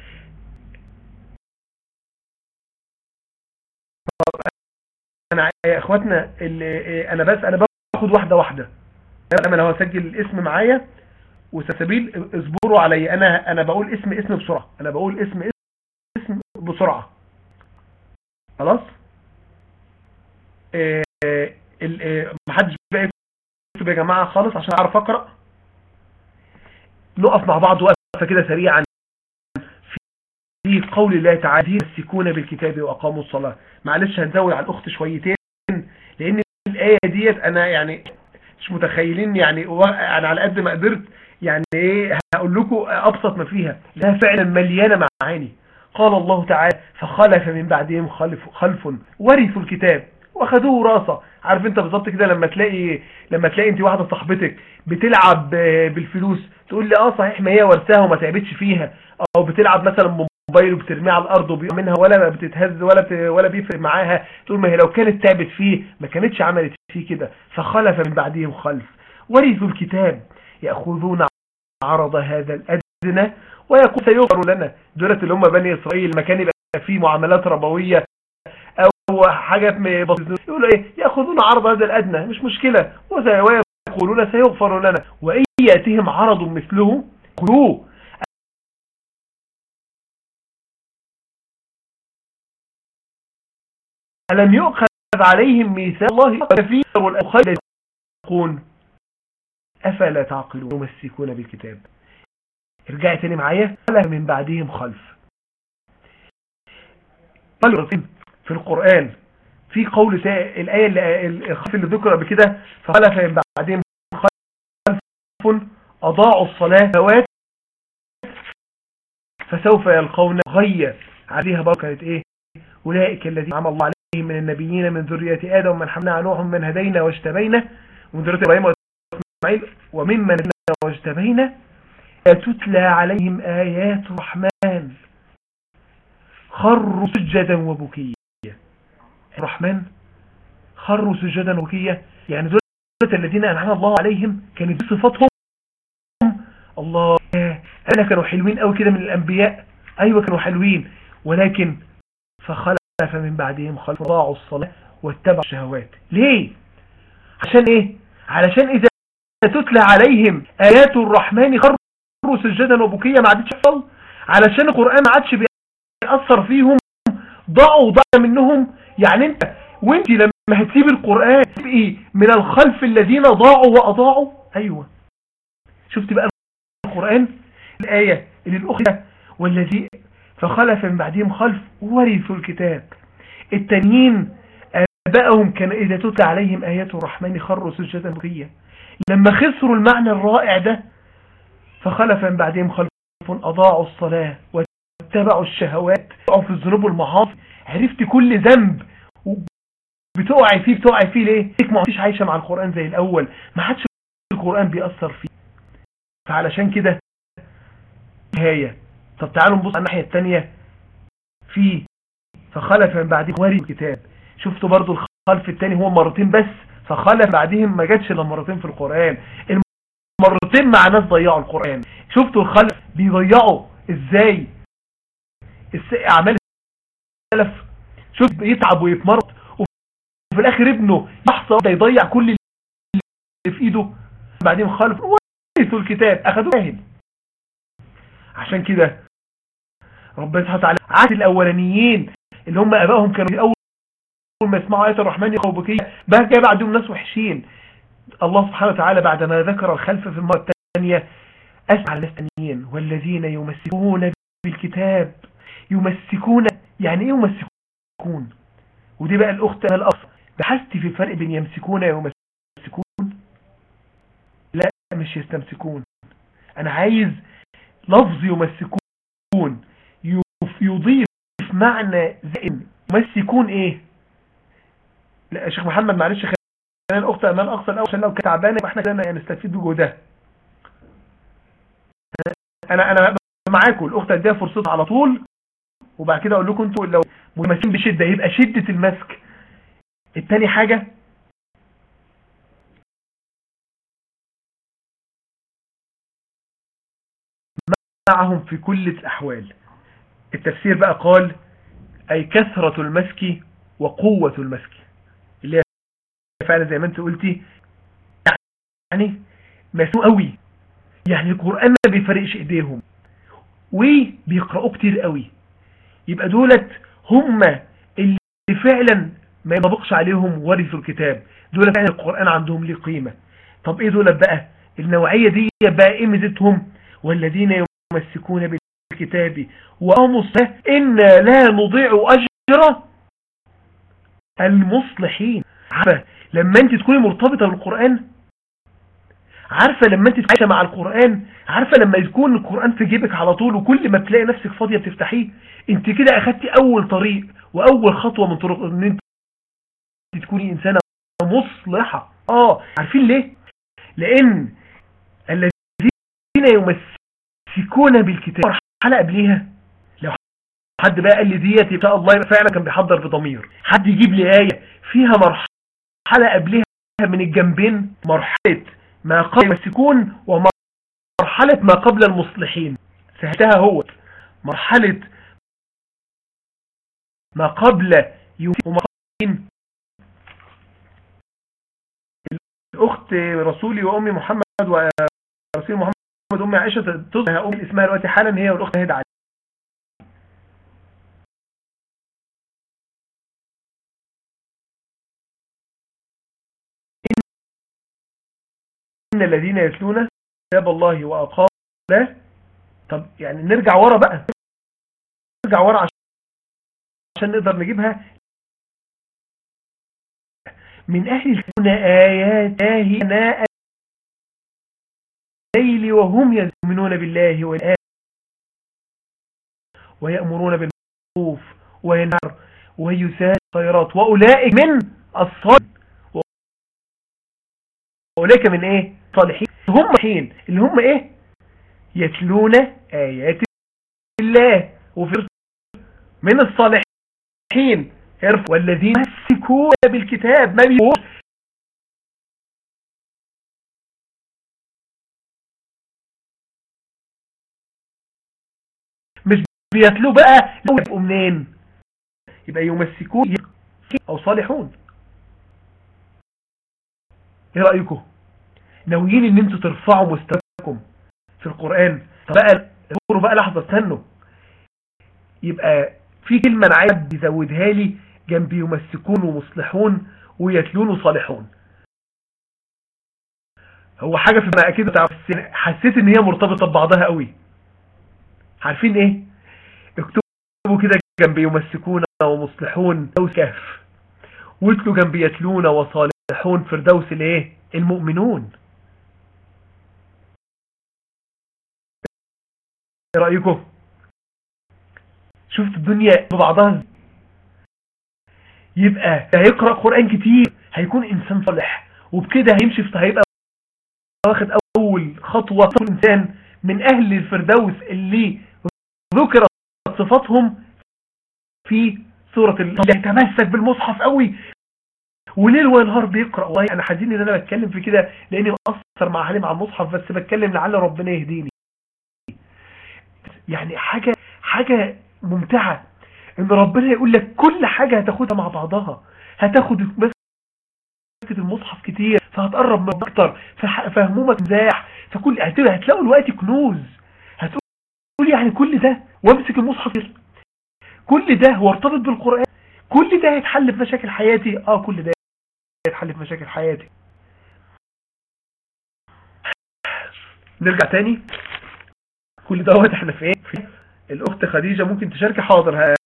انا يا اخواتنا اللي انا بس انا باخد واحده واحده انا لو هسجل الاسم معايا وسبيل اصبروا عليا انا انا بقول اسم اسم بسرعه انا بقول اسم اسم بسرعه خلاص إيه إيه محدش بقى يكتب يا جماعه خالص عشان اعرف اقرا نقف مع بعض وقفه كده سريعا في قول الله تعالى يمسكون بالكتاب واقاموا الصلاه معلش هنزود على الاخت شويتين لان الايه ديت انا يعني مش متخيلين يعني انا على قد ما قدرت يعني ايه هقول لكم ابسط ما فيها لها فعلا مليانه معاني قال الله تعالى فخلف من بعدهم خلف خلف ورثوا الكتاب واخدوه راسه عارف انت بالظبط كده لما تلاقي لما تلاقي انت واحده صاحبتك بتلعب بالفلوس تقول لي اه صحيح ما هي ورثاها وما تعبتش فيها او بتلعب مثلا موبايل وبترميه على الارض وبيقع منها ولا بتتهز ولا بت... ولا بيفرق معاها تقول ما هي لو كانت تعبت فيه ما كانتش عملت فيه كده فخلف من بعدهم خلف ورثوا الكتاب ياخذون عرض هذا الادنى ويقول سيغفر لنا دولة اللي هم بني اسرائيل ما كان يبقى فيه معاملات ربويه او حاجات بسيطة يقولوا ايه ياخذون عرض هذا الادنى مش مشكلة ويقولون سيغفر لنا وان ياتهم عرض مثله خذوه ألم يؤخذ عليهم ميثاق الله كثير والأخير يقول أفلا تعقلون يمسكون بالكتاب ارجعي تاني معايا فلا من بعدهم خلف في القرآن في قول الآية الخلف اللي ذكر قبل كده فخلف من بعدهم خلف أضاعوا الصلاة فوات فسوف يلقون غية عليها بركة كانت ايه أولئك الذين عمل الله عليهم من النبيين من ذرية آدم ومن حملنا عنوهم من هدينا واجتبينا ومن ذرية إبراهيم وإسماعيل وممن هدينا واجتبينا تتلى عليهم آيات الرحمن خروا سجدا وبكيا الرحمن خروا سجدا وبكيا يعني دول الذين أنعم الله عليهم كانت صفاتهم الله أنا كانوا حلوين قوي كده من الأنبياء أيوة كانوا حلوين ولكن فخلف من بعدهم خلف ضاعوا الصلاة واتبعوا الشهوات ليه عشان ايه علشان اذا تتلى عليهم ايات الرحمن خروا سجدا وبكيا ما عادتش تحصل علشان القرآن ما عادش بيأثر فيهم ضاعوا ضاع منهم يعني انت وانت لما هتسيب القرآن تبقي من الخلف الذين ضاعوا وأضاعوا ايوه شفت بقى القرآن الآية اللي الأخرى والذي فخلف من بعدهم خلف ورثوا الكتاب التانيين آبائهم كان إذا تتلى عليهم آيات الرحمن خروا سجدا بكيا لما خسروا المعنى الرائع ده فخلف من بعدهم خلف أضاعوا الصلاة واتبعوا الشهوات وقعوا في الذنوب والمعاصي عرفت كل ذنب بتقعي فيه بتقعي فيه ليه؟ ما عدتش عايشة مع القرآن زي الأول ما حدش القرآن بيأثر فيه فعلشان كده نهاية طب تعالوا نبص على الناحية الثانية في فخلف من بعدهم وري الكتاب شفتوا برضو الخلف الثاني هو مرتين بس فخلف بعدهم ما جاتش الا مرتين في القرآن مرتين مع ناس ضيعوا القرآن شفتوا الخلف بيضيعوا ازاي اعمال السلف شوف يتعب ويتمرط وفي الاخر ابنه لحظه ده يضيع كل اللي في ايده بعدين خلف ورثوا الكتاب اخذوه جاهل عشان كده ربنا سبحانه وتعالى عاد الاولانيين اللي هم ابائهم كانوا اول ما يسمعوا ايات الرحمن يقوا بكيه بقى جاي بعدهم ناس وحشين الله سبحانه وتعالى بعدما ذكر الخلف في المرة الثانية أسمع على الثانيين والذين يمسكون بالكتاب يمسكون يعني ايه يمسكون ودي بقى الأخت الأصل بحثت في الفرق بين يمسكون ويمسكون لا مش يستمسكون أنا عايز لفظ يمسكون يضيف معنى زائن يمسكون ايه لا شيخ محمد معلش خلينا الاخت امال اقصى الاول عشان لو كانت تعبانه يبقى احنا كده نستفيد بجهدها انا انا معاكم الاخت اديها فرصتها على طول وبعد كده اقول لكم انتوا لو متمسكين بشده يبقى شده المسك التاني حاجه معهم في كل الأحوال التفسير بقى قال أي كثرة المسك وقوة المسك اللي هي فعلا زي ما انت قلتي يعني مسموع قوي يعني القرآن ما بيفرقش ايديهم وبيقرأوا كتير قوي يبقى دولت هم اللي فعلا ما يطبقش عليهم ورثوا الكتاب دول فعلا القرآن عندهم ليه قيمة طب ايه دولت بقى النوعية دي بقى ايه ميزتهم والذين يمسكون بالكتاب وأقاموا الصلاة إنا لا نضيع أجر المصلحين عارفة لما انت تكوني مرتبطة بالقرآن عارفة لما انت عايشة مع القرآن عارفة لما يكون القرآن في جيبك على طول وكل ما تلاقي نفسك فاضية بتفتحيه انت كده اخدتي اول طريق واول خطوة من طرق ان انت تكوني انسانة مصلحة اه عارفين ليه لان الذين يمسكون بالكتاب مرحلة قبليها لو حد بقى قال لي ديت يبقى الله فعلا كان بيحضر بضمير حد يجيب لي آية فيها مرحلة قبلها من الجنبين مرحلة ما قبل يمسكون ومرحلة ما قبل المصلحين سهلتها هو مرحلة ما قبل يوم الأخت رسولي وأمي محمد ورسول محمد أمي عائشة تظهر أمي اسمها دلوقتي حالا هي والأخت هدى علي إن الذين يتلون كتاب الله وأقاموا له طب يعني نرجع ورا بقى نرجع ورا عشان نقدر نجيبها من أهل الكون آيات آهناء الليل وهم يؤمنون بالله والآن ويأمرون بالمعروف وينهر ويساد الخيرات وأولئك من الصالحين وأولئك من إيه صالحين هم حين اللي هم إيه يتلون آيات الله وفي من الصالحين والذين يمسكون بالكتاب ما بيقول مش بيتلو بقى يبقوا منين يبقى يمسكون او صالحون ايه رأيكم ناويين ان انتوا ترفعوا مستواكم في القرآن طب بقى اذكروا بقى لحظة استنوا يبقى في كلمة انا عايز يزودها لي جنب يمسكون ومصلحون ويتلون وصالحون هو حاجة في ما اكيد حسيت ان هي مرتبطة ببعضها قوي عارفين ايه اكتبوا كده جنب يمسكون ومصلحون دوس كهف واتلوا جنب يتلون وصالحون فردوس الايه المؤمنون ايه رأيكم شفت الدنيا ببعضها يبقى هيقرأ قرآن كتير هيكون انسان صالح وبكده هيمشي في هيبقى واخد اول خطوة انسان من اهل الفردوس اللي ذكرت صفاتهم في سورة اللي يتمسك بالمصحف قوي وليل ونهار بيقرأ والله انا حزين ان انا بتكلم في كده لاني مقصر مع حالي مع المصحف بس بتكلم لعل ربنا يهديني يعني حاجة حاجة ممتعة ان ربنا يقول لك كل حاجة هتاخدها مع بعضها هتاخد مسكة المصحف كتير فهتقرب من اكتر فهمومك مزاح فكل هتلاقوا الوقت كنوز هتقول يعني كل ده وامسك المصحف كل ده هو ارتبط بالقرآن كل ده هيتحل في مشاكل حياتي اه كل ده هيتحل في مشاكل حياتي نرجع تاني كل دوت احنا في ايه في الاخت خديجة ممكن تشاركي حاضر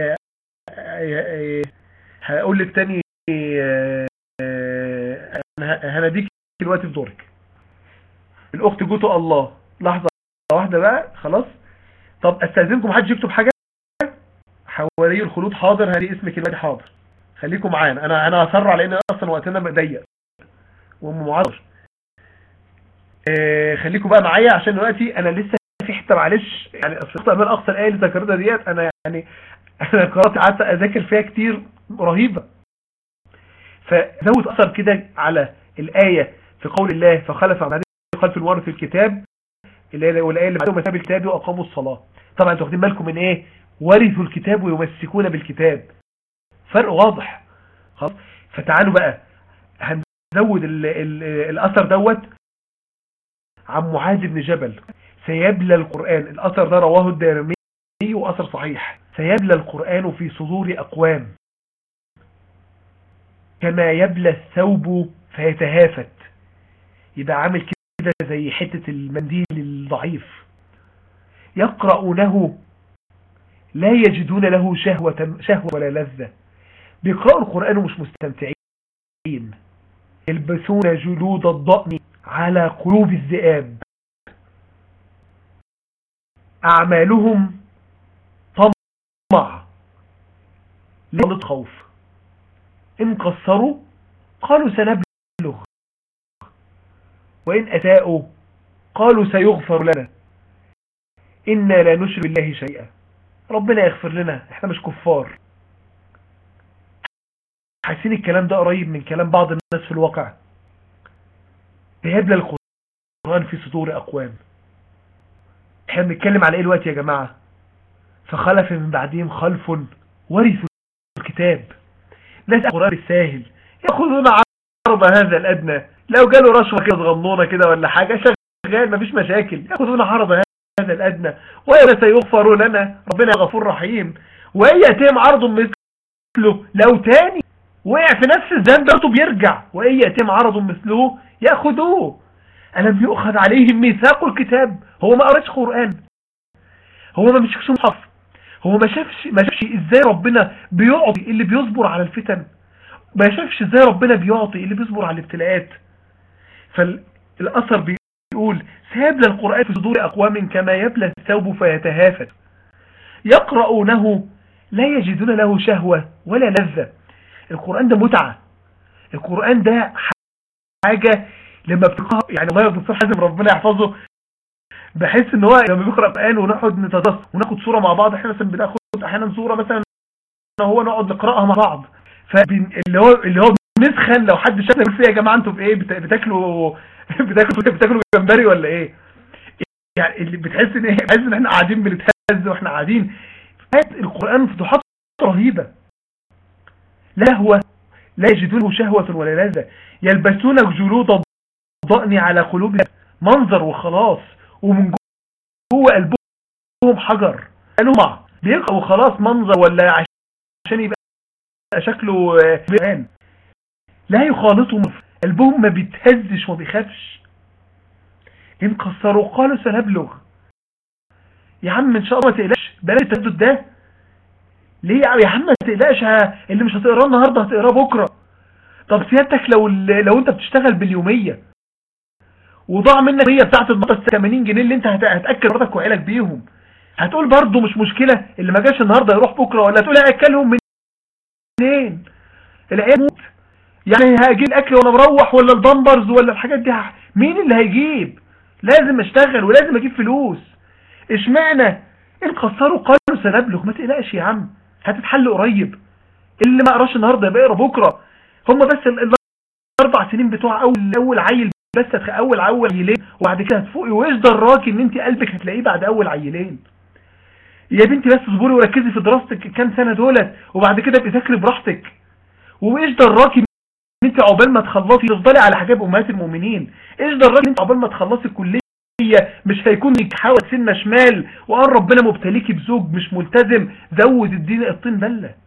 هقول لك تاني هنديك الوقت في دورك الاخت جوتو الله لحظة واحدة بقى خلاص طب استاذنكم حد يكتب حاجة حوالي الخلود حاضر هذه اسمك الوقت حاضر خليكم معانا انا انا هسرع لان اصلا وقتنا ضيق وام معاذ آه خليكم بقى معايا عشان دلوقتي انا لسه في حته معلش يعني اصل امال اقصى الايه اللي ذكرتها ديت انا يعني انا قرات قعدت اذاكر فيها كتير رهيبه فزود اثر كده على الايه في قول الله فخلف عن خلف الورث الكتاب والايه اللي بعدهم مثاب الكتاب واقاموا الصلاه طبعا انتوا واخدين بالكم من ايه ورثوا الكتاب ويمسكون بالكتاب فرق واضح خلاص فتعالوا بقى هنزود ال ال الاثر دوت عن معاذ بن جبل سيبلى القرآن الاثر ده رواه الدارمي واثر صحيح سيبلى القرآن في صدور اقوام كما يبلى الثوب فيتهافت يبقى عامل كده زي حتة المنديل الضعيف يقرؤونه لا يجدون له شهوة, شهوة ولا لذة بيقرأوا القرآن ومش مستمتعين يلبسون جلود الضأن على قلوب الذئاب أعمالهم طمع لا خوف إن قصروا قالوا سنبلغ وإن أساءوا قالوا سيغفر لنا إنا لا نشرك بالله شيئا ربنا يغفر لنا احنا مش كفار حاسين الكلام ده قريب من كلام بعض الناس في الواقع بيبلى القرآن في صدور أقوام احنا بنتكلم على ايه الوقت يا جماعة فخلف من بعدهم خلف ورثوا الكتاب ناس القرآن الساهل يأخذون عرض هذا الأدنى لو جاله رشوة كده صغنونة كده ولا حاجة شغال مفيش مشاكل يأخذون عرض هذا الأدنى وإذا سيغفر لنا ربنا غفور رحيم وإن يأتيهم عرض مثله لو تاني وقع في نفس الذنب برضه بيرجع وإن يأتيهم عرض مثله يأخذوه ألم يؤخذ عليهم ميثاق الكتاب هو ما قرأش قرآن هو ما مشكش مصحف هو ما شافش ما شافش ازاي ربنا بيعطي اللي بيصبر على الفتن ما شافش ازاي ربنا بيعطي اللي بيصبر على الابتلاءات فالاثر بيقول سيبلى القرآن في صدور اقوام كما يبلى الثوب فيتهافت يقرؤونه لا يجدون له شهوة ولا لذة القرآن ده متعة القرآن ده حاجة لما بتقرأ يعني الله الدكتور حازم ربنا يحفظه بحس ان هو لما بيقرأ قرآن ونقعد نتدرس وناخد صورة مع بعض احنا مثلا بناخد احيانا صورة مثلا هو نقعد نقرأها مع بعض فاللي هو اللي هو بنسخن لو حد شافنا يقول فيها يا جماعه انتوا في ايه بتاكلوا بتاكلوا بتاكلوا جمبري ولا ايه يعني اللي بتحس ان ايه بتحس ان احنا قاعدين بنتهز واحنا قاعدين القرآن فتوحات رهيبة لا هو لا يجدونه شهوة ولا لذة يلبسون جلود الضأن على قلوبهم منظر وخلاص ومن جوه قلبهم حجر قالوا بيقع وخلاص منظر ولا عشان يبقى شكله بيان لا يخالطهم قلبهم ما بيتهزش وما بيخافش ان قصروا قالوا سنبلغ يا عم ان شاء الله ما تقلقش بلاش التردد ده ليه يا عم ما تقلقش اللي مش هتقراه النهارده هتقراه بكره طب سيادتك لو لو انت بتشتغل باليوميه وضاع منك هي بتاعت النهارده 80 جنيه اللي انت هتاكل مراتك وعيالك بيهم هتقول برضه مش مشكله اللي ما جاش النهارده يروح بكره ولا تقول هاكلهم منين العيال موت يعني هاجيب الاكل وانا مروح ولا البامبرز ولا الحاجات دي مين اللي هيجيب لازم اشتغل ولازم اجيب فلوس اشمعنى ان قصروا قالوا سنبلغ ما تقلقش يا عم هتتحل قريب اللي ما قراش النهارده يبقى يقرا بكره هم بس الاربع سنين بتوع اول اول عيل بس اول اول عيلين وبعد كده هتفوقي وايش دراكي ان انت قلبك هتلاقيه بعد اول عيلين يا بنتي بس اصبري وركزي في دراستك كام سنه دولت وبعد كده ابقي ذاكري براحتك وايش دراكي ان انت عقبال ما تخلصي تفضلي على حجاب امهات المؤمنين ايش دراكي ان انت عقبال ما تخلصي الكليه مش هيكون لك حاول سنه شمال وقال ربنا مبتليكي بزوج مش ملتزم زود الدين الطين بله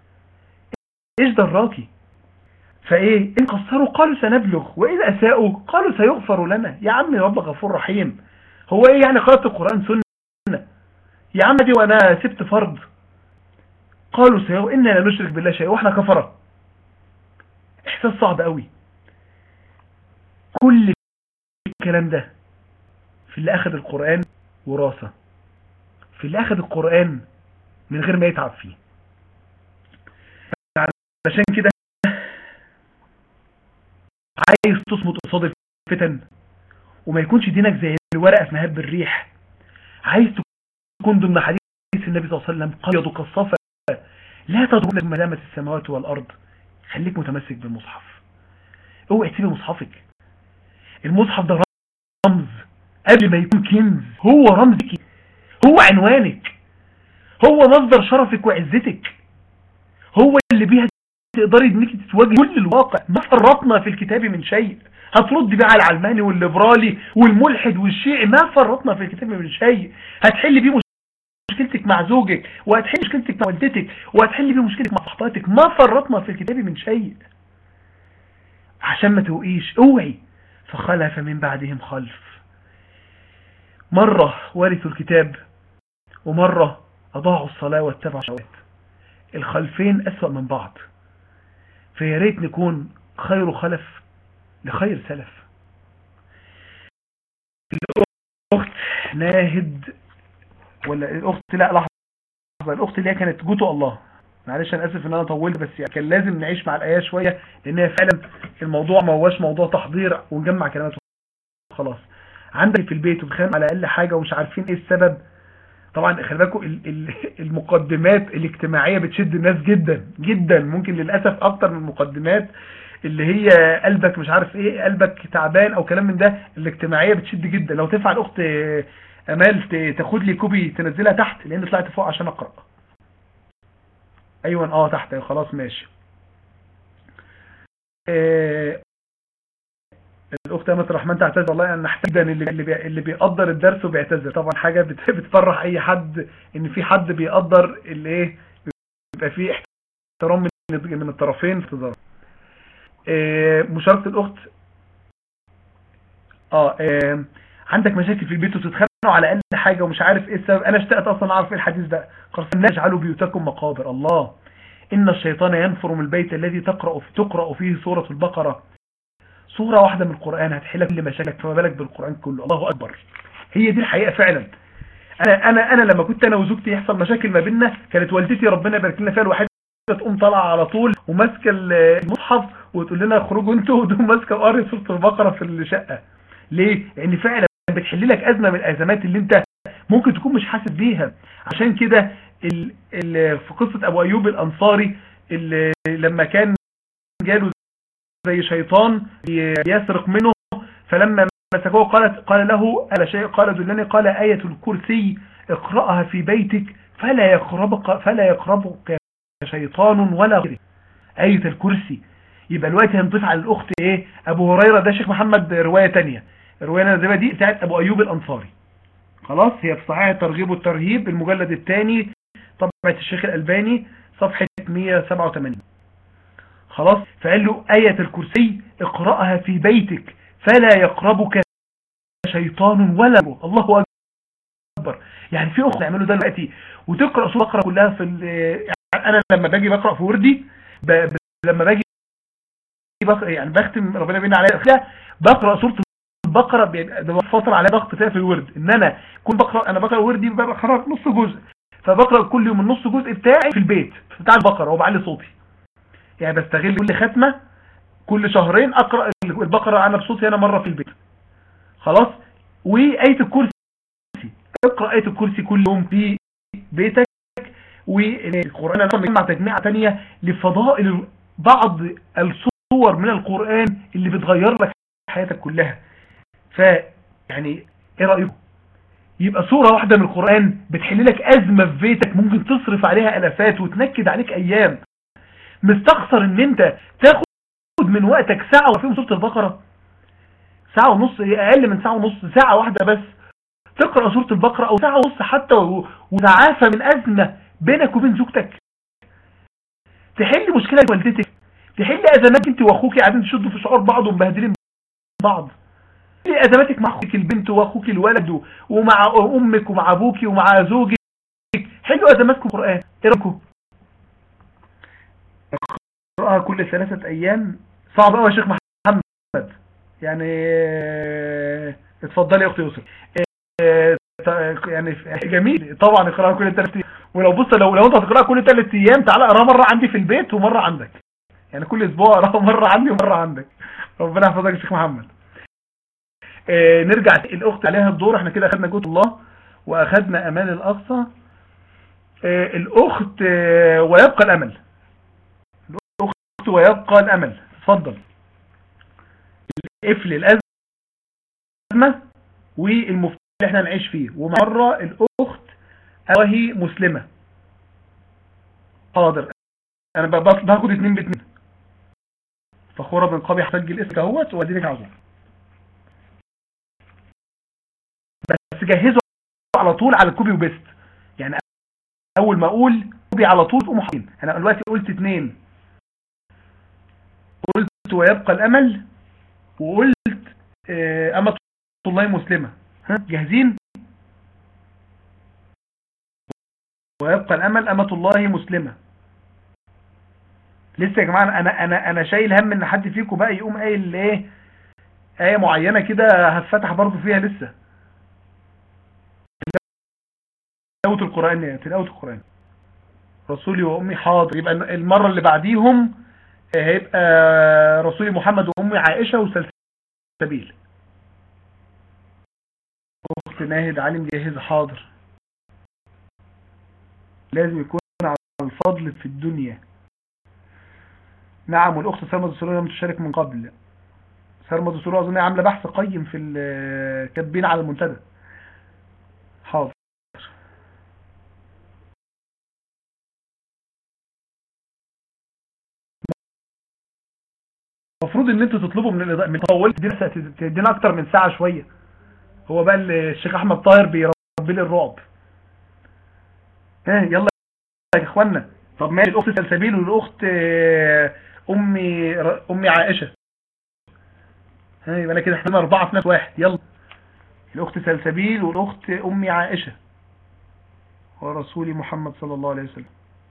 ايش دراكي فايه ان قصروا قالوا سنبلغ واذا اساءوا قالوا سيغفر لنا يا عم رب غفور رحيم هو ايه يعني قراءه القران سنه يا عم دي وانا سبت فرض قالوا سيغفر انا لا نشرك بالله شيء واحنا كفره احساس صعب قوي كل الكلام ده في اللي اخذ القرآن وراثة في اللي اخذ القرآن من غير ما يتعب فيه عشان كده عايز تصمت قصاد الفتن وما يكونش دينك زي الورقة في مهب الريح عايز تكون ضمن حديث النبي صلى الله عليه وسلم قيض كالصفا لا تضرب ملامة السماوات والأرض خليك متمسك بالمصحف اوعي تسيب مصحفك المصحف ده رمز قبل ما يكون كنز هو رمزك هو عنوانك هو مصدر شرفك وعزتك هو اللي بيها تقدري انك تتواجه كل الواقع ما فرطنا في الكتاب من شيء هترد بيه على العلماني والليبرالي والملحد والشيعي ما فرطنا في الكتاب من شيء هتحل بيه مشكلتك مع زوجك وهتحل مشكلتك مع والدتك وهتحل بيه مشكلتك مع صحباتك ما فرطنا في الكتاب من شيء عشان ما توقيش اوعي فخلف من بعدهم خلف مرة ورثوا الكتاب ومرة أضاعوا الصلاة واتبعوا الشهوات الخلفين أسوأ من بعض فيا ريت نكون خير خلف لخير سلف الأخت ناهد ولا الأخت لا لحظة الأخت اللي هي كانت جوتو الله معلش انا اسف ان انا طولت بس يعني كان لازم نعيش مع الايه شويه لان هي فعلا الموضوع ما هوش موضوع تحضير ونجمع كلمات خلاص عندك في البيت وبتخانق على اقل حاجة ومش عارفين ايه السبب طبعا خلي بالكم المقدمات الاجتماعية بتشد الناس جدا جدا ممكن للأسف اكتر من المقدمات اللي هي قلبك مش عارف ايه قلبك تعبان او كلام من ده الاجتماعية بتشد جدا لو تنفع الاخت امال تاخد لي كوبي تنزلها تحت لان طلعت فوق عشان اقرأ ايوه اه تحت خلاص ماشي آه، الاخت امة الرحمن تعتذر والله انا احتاج اللي اللي بي- اللي بيقدر الدرس وبيعتذر طبعا حاجه بت- بتفرح اي حد ان في حد بيقدر اللي ايه بيبقى فيه احترام من من الطرفين في التظاهر آه، مشاركه الاخت اه آه، عندك مشاكل في البيت وتتخانقوا على اقل حاجه ومش عارف ايه السبب انا اشتقت اصلا اعرف ايه الحديث ده قال لا تجعلوا بيوتكم مقابر الله ان الشيطان ينفر من البيت الذي تقرا تقرا فيه سوره البقره سوره واحده من القران هتحل كل مشاكلك فما بالك بالقران كله الله اكبر هي دي الحقيقه فعلا انا انا انا لما كنت انا وزوجتي يحصل مشاكل ما بيننا كانت والدتي ربنا يبارك لنا فيها الوحيده تقوم طالعه على طول وماسكه المصحف وتقول لنا اخرجوا انتوا وتقوم ماسكه قاري سوره البقره في الشقه ليه لان فعلا بتحل لك ازمه من الازمات اللي انت ممكن تكون مش حاسس بيها عشان كده ال ال في قصه ابو ايوب الانصاري اللي لما كان جاله زي شيطان يسرق منه فلما مسكوه قالت قال له ألا شيء قال دلني قال آية الكرسي اقرأها في بيتك فلا يقربك فلا يقربك شيطان ولا غيره آية الكرسي يبقى الوقت هنضيف على الأخت إيه أبو هريرة ده شيخ محمد رواية تانية الرواية النازلة دي بتاعت أبو أيوب الأنصاري خلاص هي في صحيح الترغيب والترهيب المجلد الثاني طبعة الشيخ الألباني صفحة 187 خلاص فقال له آية الكرسي اقرأها في بيتك فلا يقربك شيطان ولا الله أكبر يعني في أخرى يعملوا ده دلوقتي وتقرأ سورة بقرة كلها في يعني أنا لما باجي بقرأ في وردي ب... ب... لما باجي بقرأ يعني بختم ربنا بينا عليها بقرأ سورة البقرة بيبقى فترة عليها ضغط فيها في الورد ان انا كل بقرأ انا بقرأ وردي بقرأ نص جزء فبقرأ كل يوم النص جزء بتاعي في البيت بتاع البقرة وبعلي صوتي يعني بستغل كل ختمة كل شهرين اقرأ البقرة انا بصوتي انا مرة في البيت خلاص وآية الكرسي اقرأ آية الكرسي كل يوم في بيتك والقرآن اصلا بيجمع تجميعة تانية لفضائل بعض الصور من القرآن اللي بتغير لك حياتك كلها ف يعني ايه رأيكم يبقى صورة واحدة من القرآن بتحل لك أزمة في بيتك ممكن تصرف عليها ألفات وتنكد عليك أيام مستخسر ان انت تاخد من وقتك ساعة وفيهم سورة البقرة ساعة ونص اقل من ساعة ونص ساعة واحدة بس تقرأ سورة البقرة او ساعة ونص حتى وتعافى من ازمة بينك وبين زوجتك تحل مشكلة والدتك تحل ازمات انت واخوك قاعدين تشدوا في شعور بعض ومبهدلين بعض تحل ازماتك مع اخوك البنت واخوك الولد ومع امك ومع ابوك ومع زوجك حلوا ازماتكم قرآن ايه رايكم اقرأها كل ثلاثة ايام صعب قوي يا شيخ محمد يعني اتفضلي يا اختي يوسف يعني جميل طبعا اقراها كل ثلاث ايام ولو بص لو لو انت هتقراها كل ثلاث ايام تعالى اقراها مره عندي في البيت ومره عندك يعني كل اسبوع اقراها مره عندي ومره عندك ربنا يحفظك يا شيخ محمد اه نرجع الاخت عليها الدور احنا كده اخدنا جوت الله واخدنا امان الاقصى اه الاخت اه ويبقى الامل الاخت ويبقى الامل اتفضل قفل الازمه والمفتاح اللي احنا نعيش فيه ومره الاخت وهي مسلمه حاضر انا باخد اتنين باتنين فخوره بن قابي هسجل اسمك اهوت واديلك عذر بس جهزوا على طول على الكوبي وبيست يعني اول ما اقول كوبي على طول تقوموا حاطين انا دلوقتي قلت اتنين قلت ويبقى الامل وقلت امة الله مسلمة ها جاهزين ويبقى الامل امة الله مسلمة لسه يا جماعة انا انا انا شايل هم ان حد فيكم بقى يقوم قايل ايه ايه معينة كده هفتح برضه فيها لسه تلاوة القرآن يعني تلاوة القرآن رسولي وامي حاضر يبقى المرة اللي بعديهم هيبقى رسولي محمد وامي عائشة وسلسبيل اخت ناهد علي جاهز حاضر لازم يكون على الفضل في الدنيا نعم والاخت سلمى الدسورية لم تشارك من قبل سلمى الدسورية اظن عامله بحث قيم في الكاتبين على المنتدى حاضر المفروض ان انتوا تطلبوا من الإضاءة من طول تدينا تدينا اكتر من ساعة شوية هو بقى الشيخ احمد طاهر بيربي لي الرعب ها يلا يا اخوانا طب ماشي الاخت سلسبيل والاخت آه، امي امي عائشة ها يبقى انا كده احنا اربعة في نفس واحد يلا الاخت سلسبيل والاخت امي عائشة ورسول محمد صلى الله عليه وسلم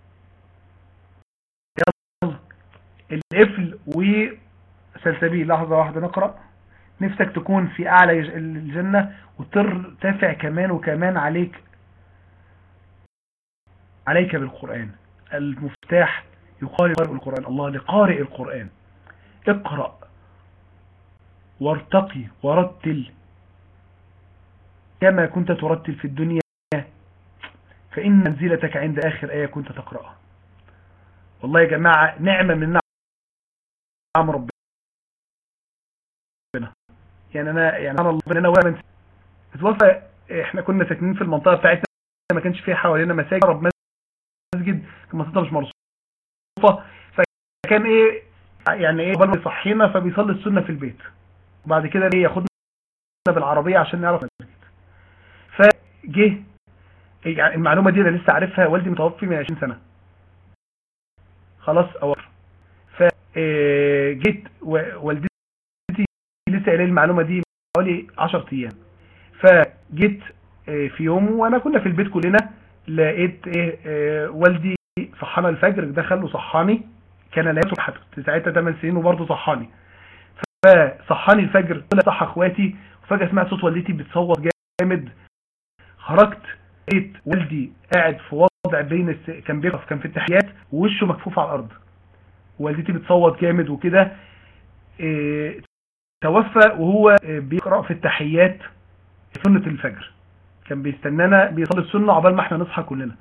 يلا القفل وسلسبيل لحظة واحدة نقرأ نفسك تكون في اعلى الجنة وترتفع كمان وكمان عليك عليك بالقرآن المفتاح يقال قارئ القرآن الله لقارئ القرآن اقرأ وارتقي ورتل كما كنت ترتل في الدنيا فإن منزلتك عند آخر آية كنت تقرأها والله يا جماعة نعمة من نعم ربنا يعني أنا يعني أنا ربنا أنا ولا اتوفى احنا كنا ساكنين في المنطقة بتاعتنا ما كانش فيها حوالينا مساجد رب مسجد المنطقة مش مرصوفة فكان ايه يعني ايه قبل ما يصحينا فبيصلي السنة في البيت وبعد كده ايه ياخدنا بالعربية عشان نعرف المسجد فجه يعني المعلومة دي انا لسه عارفها والدي متوفي من 20 سنة خلاص او فجيت والدتي لسه قايله المعلومة دي حوالي 10 ايام فجيت في يوم وانا كنا في البيت كلنا لقيت ايه والدي صحانا الفجر دخل وصحاني كان لا يصبح ساعتها 8 سنين وبرضه صحاني فصحاني الفجر طلع صح اخواتي وفجأة سمعت صوت والدتي بتصوت جامد خرجت لقيت والدي قاعد في وضع بين الس... كان بيقف كان في التحيات ووشه مكفوف على الارض والدتي بتصوت جامد وكده اه... توفى وهو بيقرأ في التحيات سنة الفجر كان بيستنانا بيصلي السنة عقبال ما احنا نصحى كلنا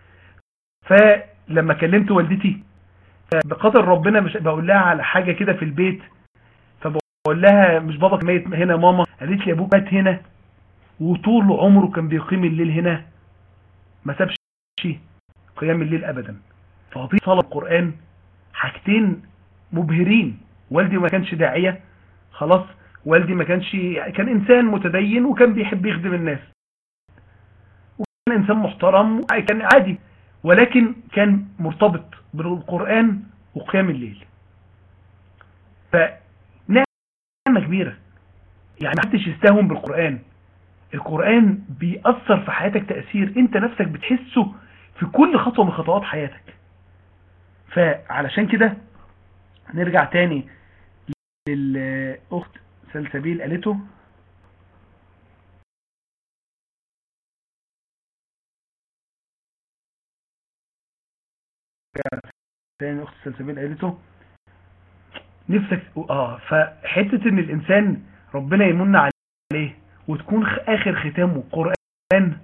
فلما كلمت والدتي بقدر ربنا مش بقول لها على حاجة كده في البيت فبقول لها مش باباك ميت هنا ماما قالت لي ابوك مات هنا وطول عمره كان بيقيم الليل هنا ما سابش قيام الليل ابدا فقضيه صلاه القران حاجتين مبهرين والدي ما كانش داعيه خلاص والدي ما كانش كان انسان متدين وكان بيحب يخدم الناس وكان انسان محترم كان عادي ولكن كان مرتبط بالقران وقيام الليل فنعمه كبيره يعني محدش يستهون بالقران القرآن بيأثر في حياتك تأثير انت نفسك بتحسه في كل خطوة من خطوات حياتك فعلشان كده نرجع تاني للأخت سلسبيل قالته تاني أخت سلسبيل قالته نفسك اه فحتة ان الانسان ربنا يمن عليه وتكون اخر ختامه قرآن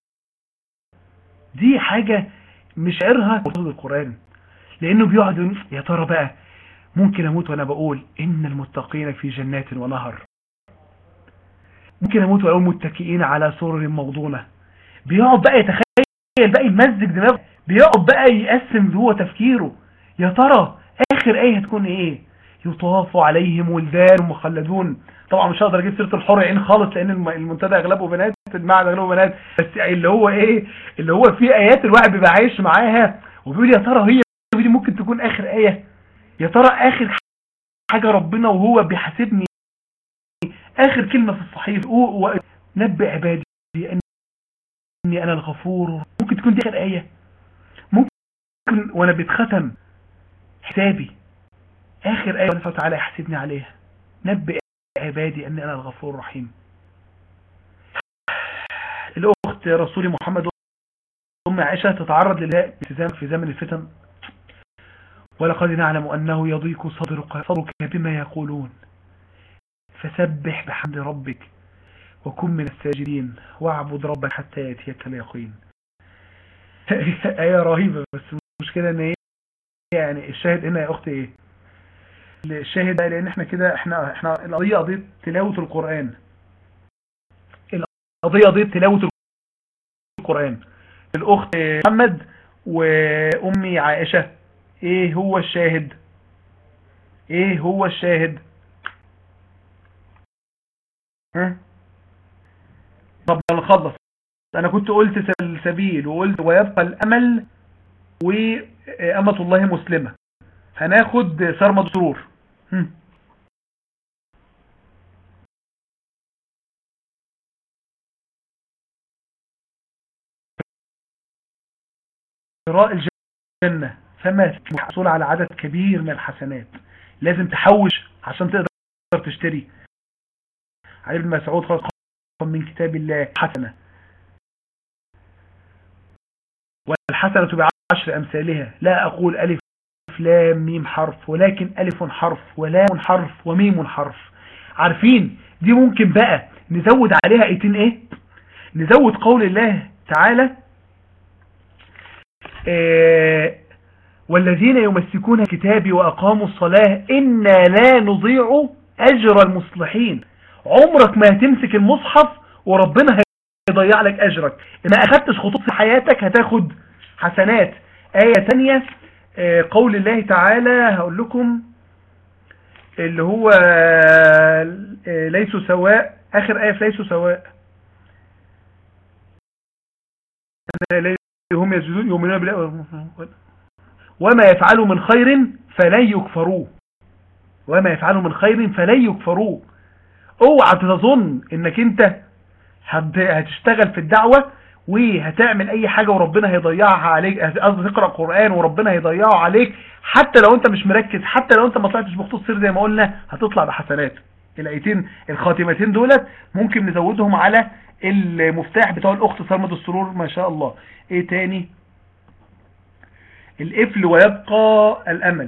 دي حاجة مشعرها وصول القرآن لانه بيقعد يا ترى بقى ممكن اموت وانا بقول ان المتقين في جنات ونهر ممكن اموت واقول متكئين على سرر موضونة بيقعد بقى يتخيل بقى يمزج دماغه بيقعد بقى يقسم جوه تفكيره يا ترى اخر ايه هتكون ايه يطاف عليهم ولدان مخلدون طبعا مش هقدر اجيب سيره الحور عين خالص لان المنتدى اغلبه بنات المعهد اغلبه بنات بس اللي هو ايه اللي هو في ايات الواحد بيبقى عايش معاها وبيقول يا ترى هي دي ممكن تكون اخر ايه يا ترى اخر حاجه ربنا وهو بيحاسبني اخر كلمه في الصحيح نبئ عبادي اني انا الغفور ممكن تكون دي اخر ايه ممكن وانا بيتختم حسابي اخر ايه الله تعالى يحاسبني عليها نبئ عبادي أني أنا الغفور الرحيم الأخت رسول محمد أم عائشة تتعرض للهاء في زمن الفتن ولقد نعلم أنه يضيق صدرك, صدرك بما يقولون فسبح بحمد ربك وكن من الساجدين واعبد ربك حتى يأتيك اليقين آية رهيبة بس المشكلة ان هي يعني الشاهد هنا يا أختي ايه الشاهد ده لان احنا كده احنا احنا القضيه قضيه تلاوه القران القضيه قضيه تلاوه القران الاخت محمد وامي عائشه ايه هو الشاهد ايه هو الشاهد ها طب نخلص انا كنت قلت سلسبيل وقلت ويبقى الامل وامة الله مسلمة هناخد سرمد سرور قراء الجنة فما محصول على عدد كبير من الحسنات لازم تحوش عشان تقدر تشتري علي بن مسعود خاصة من كتاب الله حسنة والحسنة بعشر أمثالها لا أقول ألف لام ميم حرف ولكن ألف حرف ولام حرف وميم حرف عارفين دي ممكن بقى نزود عليها ايتين ايه نزود قول الله تعالى آه والذين يمسكون كتابي وأقاموا الصلاة إنا لا نضيع أجر المصلحين عمرك ما هتمسك المصحف وربنا هيضيع لك أجرك ما أخدتش خطوط في حياتك هتاخد حسنات آية تانية آه قول الله تعالى هقول لكم اللي هو آه ليسوا سواء آخر آية في ليسوا سواء هم يسجدون يؤمنون بالله وما يفعلوا من خير فلن يكفروه وما يفعلوا من خير فلن يكفروه اوعى تظن انك انت هتشتغل في الدعوة وهتعمل اي حاجة وربنا هيضيعها عليك قصدي تقرأ قرآن وربنا هيضيعه عليك حتى لو انت مش مركز حتى لو انت ما طلعتش بخطوط سير زي ما قلنا هتطلع بحسنات الايتين الخاتمتين دولت ممكن نزودهم على المفتاح بتاع الاخت صرمة السرور ما شاء الله ايه تاني القفل ويبقى الامل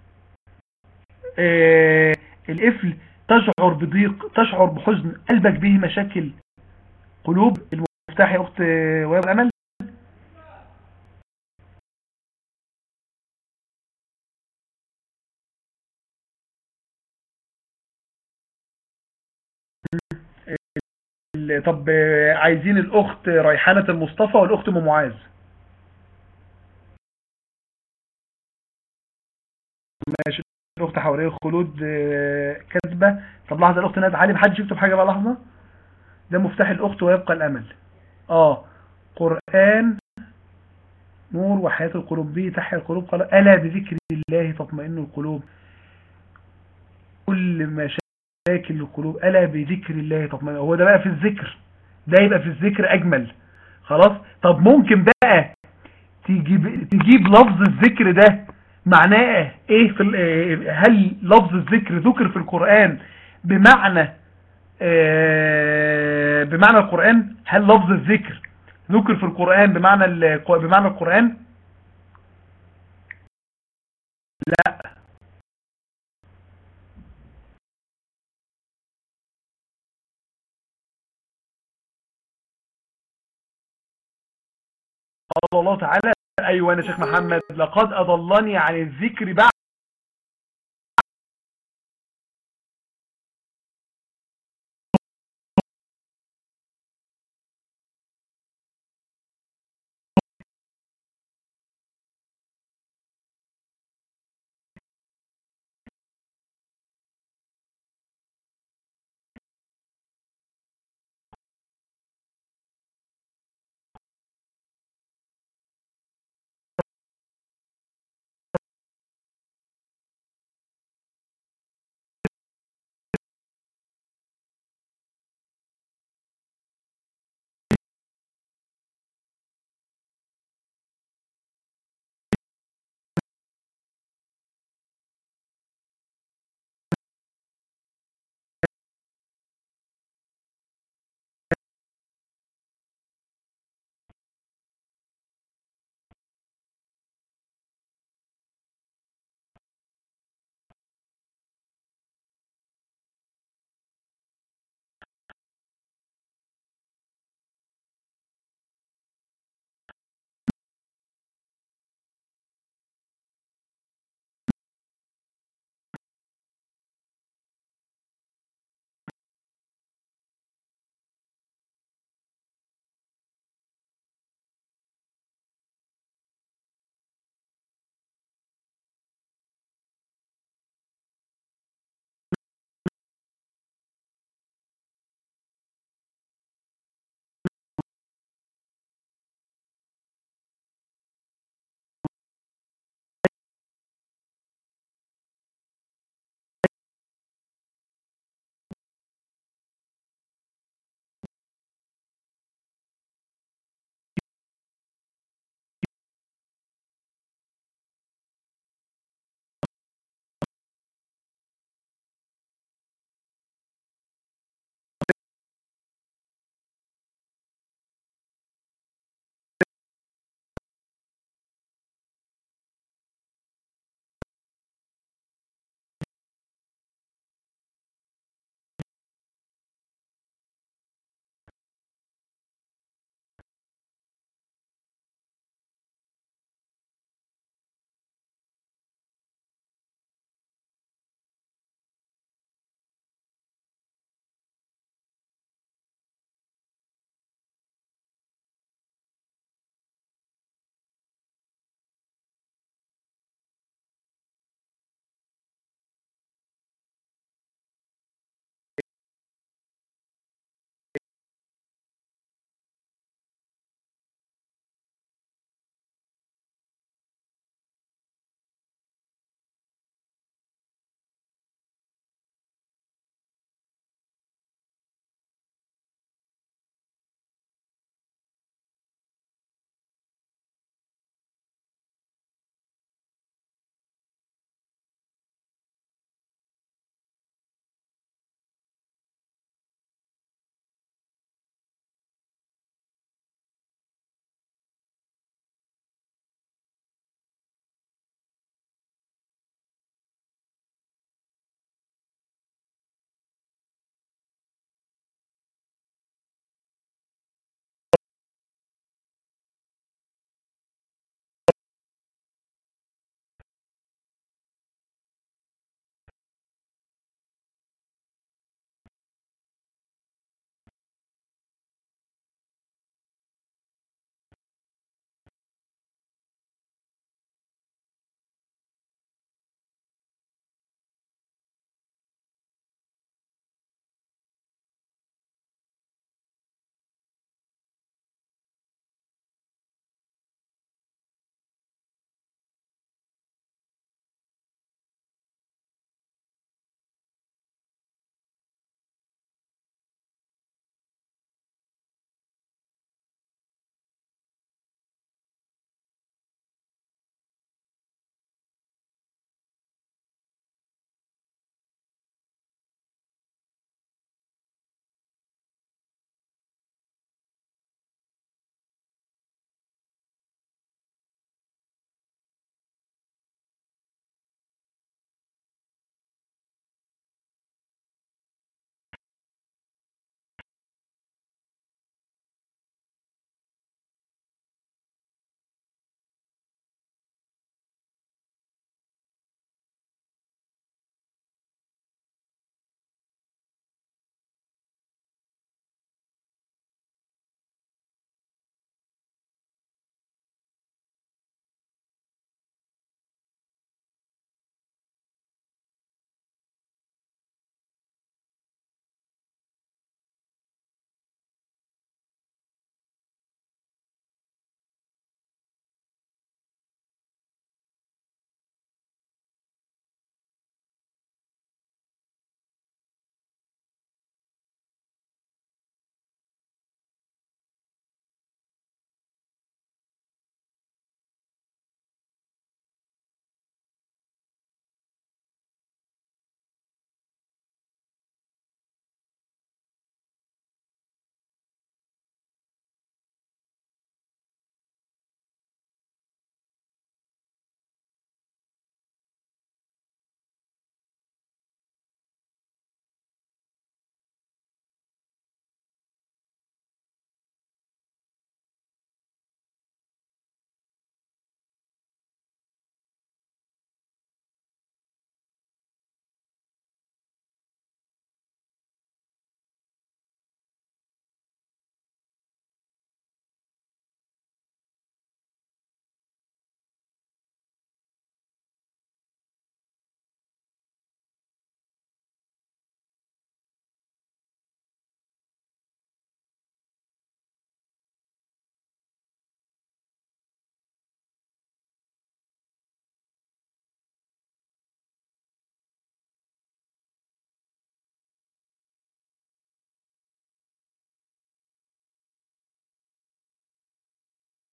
آه القفل تشعر بضيق تشعر بحزن قلبك به مشاكل قلوب المفتاح يا اخت ويبقى الامل طب عايزين الاخت ريحانة المصطفى والاخت ام معاذ ماشي الاخت حواليه الخلود كاتبه طب لحظه الاخت نادى علي محدش يكتب حاجه بقى لحظه ده مفتاح الاخت ويبقى الامل اه قران نور وحياه القلوب به تحيا القلوب قال الا بذكر الله تطمئن القلوب كل مشاكل القلوب الا بذكر الله تطمئن هو ده بقى في الذكر ده يبقى في الذكر اجمل خلاص طب ممكن بقى تجيب تجيب لفظ الذكر ده معناه ايه في هل لفظ الذكر ذكر في القرآن بمعنى بمعنى القرآن هل لفظ الذكر ذكر في القرآن بمعنى بمعنى القرآن لا قال الله تعالى ايوه انا شيخ محمد لقد اضلني عن الذكر بعد